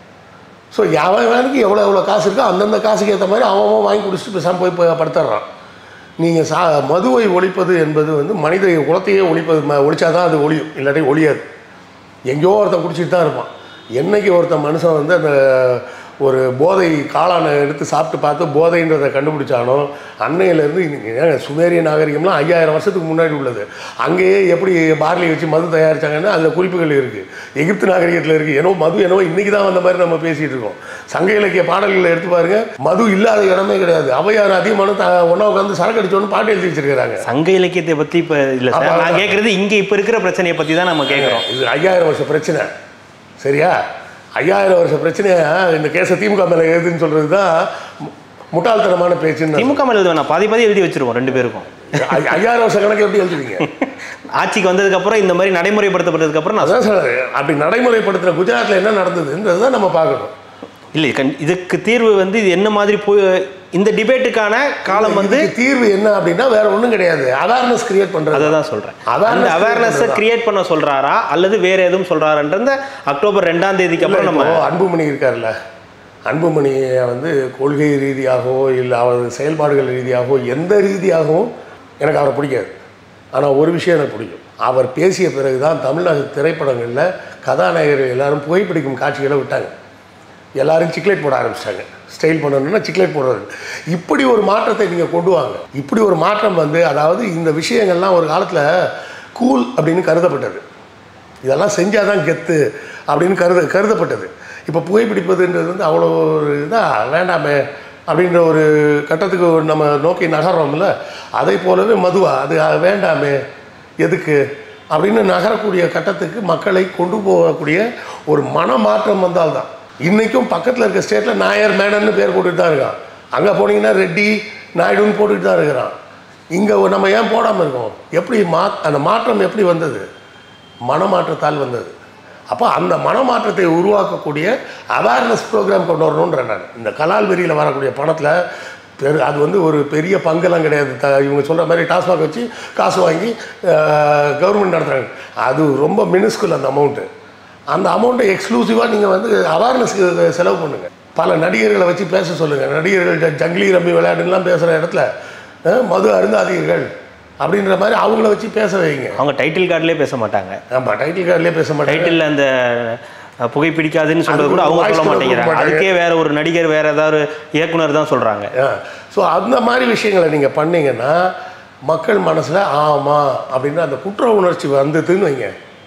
ஸோ எவனுக்கு எவ்வளோ எவ்வளோ காசு இருக்கோ அந்தந்த காசுக்கு ஏற்ற மாதிரி அவன் அவன் வாங்கி குடிச்சிட்டு பேசாமல் போய் போய் படுத்துடுறான் நீங்கள் சா மதுவை ஒழிப்பது என்பது வந்து மனித குலத்தையே ஒழிப்பது ம ஒழிச்சாதான் அது ஒழியும் இல்லாட்டி ஒழியாது எங்கேயோ ஒருத்தன் குடிச்சிட்டு தான் இருப்பான் என்னைக்கு ஒருத்தன் மனுஷன் வந்து அந்த ஒரு போதை காளானை எடுத்து சாப்பிட்டு பார்த்து போதைன்றதை கண்டுபிடிச்சானோ அன்னையிலேருந்து இன்னைக்கு சுமேரிய நாகரிகம்லாம் ஐயாயிரம் வருஷத்துக்கு முன்னாடி உள்ளது அங்கேயே எப்படி பார்லி வச்சு மது தயாரிச்சாங்கன்னு அதில் குறிப்புகள் இருக்குது எகிப்து நாகரிகத்தில் இருக்குது ஏனோ மது என்னவோ இன்றைக்கி தான் வந்த மாதிரி நம்ம பேசிகிட்டு இருக்கோம் சங்க இலக்கிய பாடல்களை எடுத்து பாருங்க மது இல்லாத இடமே கிடையாது அவையார் அதிகமான த ஒன்றா உட்காந்து சரக்கு அடிச்சோன்னு பாட்டு எழுதி வச்சிருக்கிறாங்க சங்க இலக்கியத்தை பத்தி இப்ப இல்ல சார் அப்ப- நான் கேக்குறது இங்க இப்ப இருக்கிற பிரச்சனையை பத்தி தான் நம்ம கேக்குறோம் இது ஐயாயிரம் வருஷ பிரச்சனை சரியா ஐயாயிரம் வருஷ பிரச்சனையை இந்த கேஸை திமுக மேலே எழுதுன்னு சொல்கிறது தான் மு- முட்டாள்தனமான பேச்சுன்னு நான் திமுக மேல எழுத வேணாம் பாதி பாதி எழுதி வச்சிருவோம் ரெண்டு பேருக்கும் சொல்றேன். ஐ- ஐயாயிரம் வருஷ கணக்கு எப்படி எழுதுவீங்க ஆட்சிக்கு வந்ததுக்கு அப்புறம் இந்த மாதிரி நடைமுறைப்படுத்தப்பட்டதுக்கு அப்புறம் நான் அதான் சார் அப்படி நடைமுறைப்படுத்துகிற குஜராத்தில் என்ன நடந்ததுன்றது தான் நம்ம பார்க்கணும் இல்லை கண் இதுக்கு தீர்வு வந்து இது என்ன மாதிரி போய் இந்த டிபேட்டுக்கான காலம் வந்து இதுக்கு தீர்வு என்ன அப்படின்னா வேற ஒன்றும் கிடையாது அவேர்னஸ் கிரியேட் அதை பண்ணுறது தான் சொல்றேன் Awareness அந்த create அவேர்னஸை பண்றதுதான். கிரியேட் பண்ண சொல்றாரா அல்லது வேற எதுவும் சொல்றாருன்ற அக்டோபர் ரெண்டாம் தேதிக்கு அப்புறம் நம்ம இப்போ அன்புமணி இருக்கார்ல அன்புமணியை வந்து கொள்கை ரீதியாகவோ இல்லை அவர் செயல்பாடுகள் ரீதியாகவோ எந்த ரீதியாகவும் எனக்கு அவரை பிடிக்காது ஆனால் ஒரு விஷயம் எனக்கு பிடிக்கும் அவர் பேசிய பிறகு தான் தமிழ்நாடு திரைப்படங்களில் கதாநாயகர்கள் எல்லாரும் புகைப்பிடிக்கும் காட்சிகளை விட்டாங்க எல்லாரும் சிக்லேட் போட ஆரம்பிச்சிட்டாங்க ஸ்டைல் பண்ணணும்னா சிக்லேட் போடுறது இப்படி ஒரு மாற்றத்தை நீங்கள் கொண்டு வாங்க இப்படி ஒரு மாற்றம் வந்து அதாவது இந்த விஷயங்கள்லாம் ஒரு காலத்தில் கூல் அப்படின்னு கருதப்பட்டது இதெல்லாம் செஞ்சால் தான் கெத்து அப்படின்னு கருத கருதப்பட்டது இப்போ புகைப்பிடிப்பதுன்றது வந்து அவ்வளோ ஒரு இதாக வேண்டாமே அப்படின்ற ஒரு கட்டத்துக்கு நம்ம நோக்கி நகர்றோம்ல அதை போலவே மதுவா அது வேண்டாமே எதுக்கு அப்படின்னு நகரக்கூடிய கட்டத்துக்கு மக்களை கொண்டு போகக்கூடிய ஒரு மனமாற்றம் வந்தால்தான் இன்றைக்கும் பக்கத்தில் இருக்க ஸ்டேட்டில் நாயர் மேனன்னு பேர் போட்டுட்டு தான் இருக்கான் அங்கே போனீங்கன்னா ரெட்டி நாயுடுன்னு போட்டுக்கிட்டு தான் இருக்கிறான் இங்கே நம்ம ஏன் போடாமல் இருக்கோம் எப்படி மா அந்த மாற்றம் எப்படி வந்தது மனமாற்றத்தால் வந்தது அப்போ அந்த மனமாற்றத்தை உருவாக்கக்கூடிய அவேர்னஸ் ப்ரோக்ராம் கொண்டு வரணுன்ற நான் இந்த கலால் வெறியில் வரக்கூடிய பணத்தில் பெரு அது வந்து ஒரு பெரிய பங்கெல்லாம் கிடையாது த இவங்க சொல்கிற மாதிரி டாஸ்மாக் வச்சு காசு வாங்கி கவர்மெண்ட் நடத்துகிறாங்க அது ரொம்ப மினிஸ்குல் அந்த அமௌண்ட்டு அந்த அமௌண்ட்டை எக்ஸ்க்ளூசிவாக நீங்கள் வந்து அவேர்னஸ்க்கு செலவு பண்ணுங்கள் பல நடிகர்களை வச்சு பேச சொல்லுங்கள் நடிகர்கள் ஜ- ஜங்கிலி ரம்மி விளையாட்டுலாம் பேசுகிற இடத்துல அஹ், மது அருந்தாதீர்கள் அப்படின்ற மாதிரி அவங்கள வச்சு பேச வைங்க அவங்க டைட்டில் கார்டுலேயே பேச மாட்டாங்க ஆமாம் டைட்டில் கார்டிலே பேச மாட்டாங்க டைட்டில் அந்த அஹ், புகைப்பிடிக்காதுன்னு சொல்றது கூட அவங்க voice சொல்ல கூட மாட்டேங்கிறாங்க கொடுக்க மாட்டாங்க. அதுக்கே வேற ஒரு நடிகர் வேற ஏதாவது இயக்குனர் தான் சொல்றாங்க ஸோ அந்த மாதிரி விஷயங்களை நீங்கள் பண்ணீங்கன்னா மக்கள் மனசில் ஆமாம் அப்படின்னு அந்த குற்ற உணர்ச்சி வந்ததுன்னு வைங்க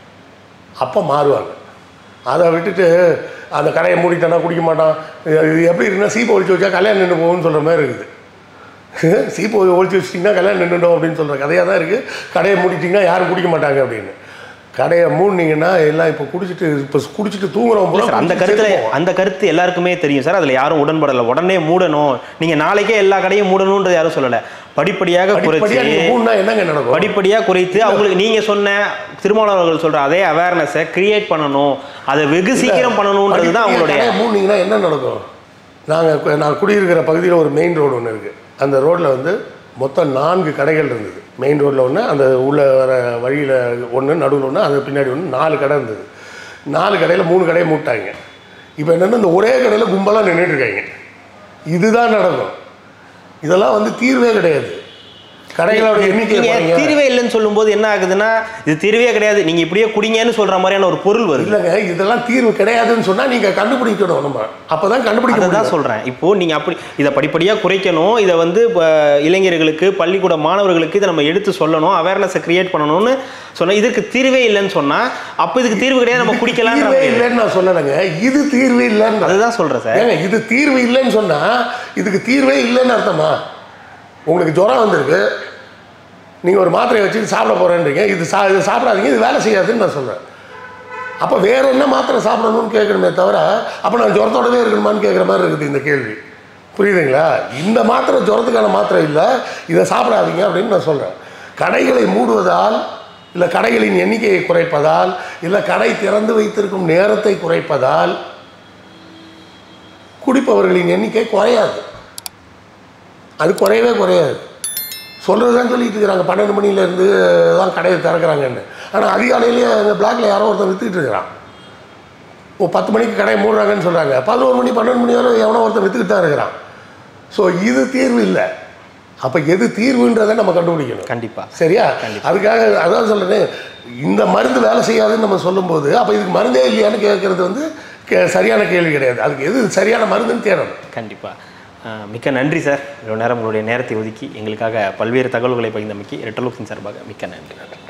அப்போ மாறுவாங்க அதை விட்டுட்டு அந்த கடையை மூடிட்டானா குடிக்க மாட்டான் இது எப்படி இருக்குன்னா சீப்பை ஒழிச்சு வச்சா கல்யாணம் நின்று போகும்னு சொல்கிற மாதிரி இருக்குது சீப்பை ஒழிச்சு வச்சிட்டிங்கன்னா கல்யாணம் நின்றுடும் அப்படின்னு சொல்கிற கதையாக தான் இருக்குது கடையை மூடிட்டிங்கன்னா யாரும் குடிக்க மாட்டாங்க அப்படின்னு கடையை மூடினீங்கன்னா எல்லாம் இப்போ குடிச்சிட்டு இப்போ குடிச்சிட்டு தூங்குறவங்க இல்ல சார் அந்த பூரா கருத்துல செத்து போவான். அந்த கருத்து எல்லாருக்குமே தெரியும் சார் அதுல யாரும் உடன்படல உடனே மூடணும் நீங்க நாளைக்கே எல்லா கடையும் மூடணும்ன்றது யாரும் சொல்லல படிப்படியாக குறைச்சு படிப்படியாக நீங்கள் மூணுனா என்னங்க நடக்கும் படிப்படியா குறைத்து அவங்களுக்கு நீங்க சொன்ன திருமாவளவன் அவர்கள் சொல்ற அதே அவேர்னஸை கிரியேட் பண்ணணும் அதை வெகு சீக்கிரம் பண்ணணும்ன்றது தான் அவங்களுடைய கடையை மூடினீங்கன்னா என்ன நடக்கும் நாங்கள் நான் குடியிருக்கிற பகுதியில் ஒரு மெயின் ரோடு ஒன்று இருக்குது அந்த ரோட்டில் வந்து மொத்தம் நான்கு கடைகள் இருந்தது மெயின் ரோட்டில் ஒன்று அந்த உள்ள வர வழியில் ஒன்று நடுவில் ஒன்று அது பின்னாடி ஒன்று நாலு கடை இருந்தது நாலு கடையில் மூணு கடையை மூட்டாங்க இப்போ என்னென்னா இந்த ஒரே கடையில் கும்பலாக நின்றுட்டு இருக்காங்க இதுதான் நடக்கும் இதெல்லாம் வந்து தீர்வே கிடையாது கடைகளோட எண்ணிக்கை நீங்க பாருங்க. தீர்வே இல்லைன்னு சொல்லும்போது என்ன ஆகுதுன்னா இது தீர்வே கிடையாது நீங்க இப்படியே குடிங்கன்னு சொல்ற மாதிரியான ஒரு பொருள் வருது இல்லைங்க இதெல்லாம் தீர்வு கிடையாதுன்னு சொன்னால் நீங்கள் கண்டுபிடிக்கணும் நம்ம அப்போ தான் கண்டுபிடிக்க அதை முடியும் தான் சொல்றேன் இப்போ நீங்க அப்படி இதை படிப்படியாக குறைக்கணும் இதை வந்து இப்போ இளைஞர்களுக்கு பள்ளிக்கூட மாணவர்களுக்கு இதை நம்ம எடுத்து சொல்லணும் அவேர்னஸை கிரியேட் பண்ணணும்னு சொன்னா இதுக்கு தீர்வே இல்லைன்னு சொன்னா அப்போ இதுக்கு தீர்வு கிடையாது நம்ம குடிக்கலான்ற தீர்வே இல்லைன்னு நான் சொல்லலைங்க இது தீர்வு இல்லைன்னு அதுதான் சொல்றேன் சார் ஏங்க இது தீர்வு இல்லைன்னு சொன்னா இதுக்கு தீர்வே இல்லைன்னு அர்த்தமா உங்களுக்கு ஜுரம் வந்திருக்கு நீங்கள் ஒரு மாத்திரையை வச்சு சாப்பிட போகிறேன்றீங்க இது சா இது சாப்பிடாதீங்க இது வேலை செய்யாதுன்னு நான் சொல்கிறேன் அப்போ வேற என்ன மாத்திரை சாப்பிடணும்னு கேட்கணுமே தவிர அப்போ நான் ஜுரத்தோடவே இருக்கணுமான்னு கேட்குற மாதிரி இருக்குது இந்த கேள்வி புரியுதுங்களா இந்த மாத்திரை ஜுரத்துக்கான மாத்திரை இல்லை இதை சாப்பிடாதீங்க அப்படின்னு நான் சொல்கிறேன் கடைகளை மூடுவதால் இல்லை கடைகளின் எண்ணிக்கையை குறைப்பதால் இல்லை கடை திறந்து வைத்திருக்கும் நேரத்தை குறைப்பதால் குடிப்பவர்களின் எண்ணிக்கை குறையாது அது குறையவே குறையாது சொல்கிறது தான் சொல்லிட்டு இருக்கிறாங்க பன்னெண்டு மணிலேருந்து தான் கடையை திறக்கிறாங்கன்னு ஆனால் அதிகாலையிலேயே அந்த பிளாக்ல யாரோ ஒருத்தன் வித்துக்கிட்டு இருக்கிறான் ஓ பத்து மணிக்கு கடையை மூடுறாங்கன்னு சொல்கிறாங்க பதினோரு மணி பன்னெண்டு மணி வரை எவனோ ஒருத்தன் வித்துக்கிட்டு தான் இருக்கிறான் ஸோ இது தீர்வு இல்லை அப்போ எது தீர்வுன்றதை நம்ம கண்டுபிடிக்கணும் கண்டிப்பா சரியா அதுக்காக அதான் சொல்கிறேன் இந்த மருந்து வேலை செய்யாதுன்னு நம்ம சொல்லும்போது அப்போ இதுக்கு மருந்தே இல்லையான்னு கேட்குறது வந்து கே- சரியான கேள்வி கிடையாது அதுக்கு எது சரியான மருந்துன்னு தேடணும் கண்டிப்பா அஹ், மிக்க நன்றி சார் இவ்வளோ நேரம் உங்களுடைய நேரத்தை ஒதுக்கி எங்களுக்காக பல்வேறு தகவல்களை பகிர்ந்தமைக்கு ரெட்டலோக்ஸின் சார்பாக மிக்க நன்றி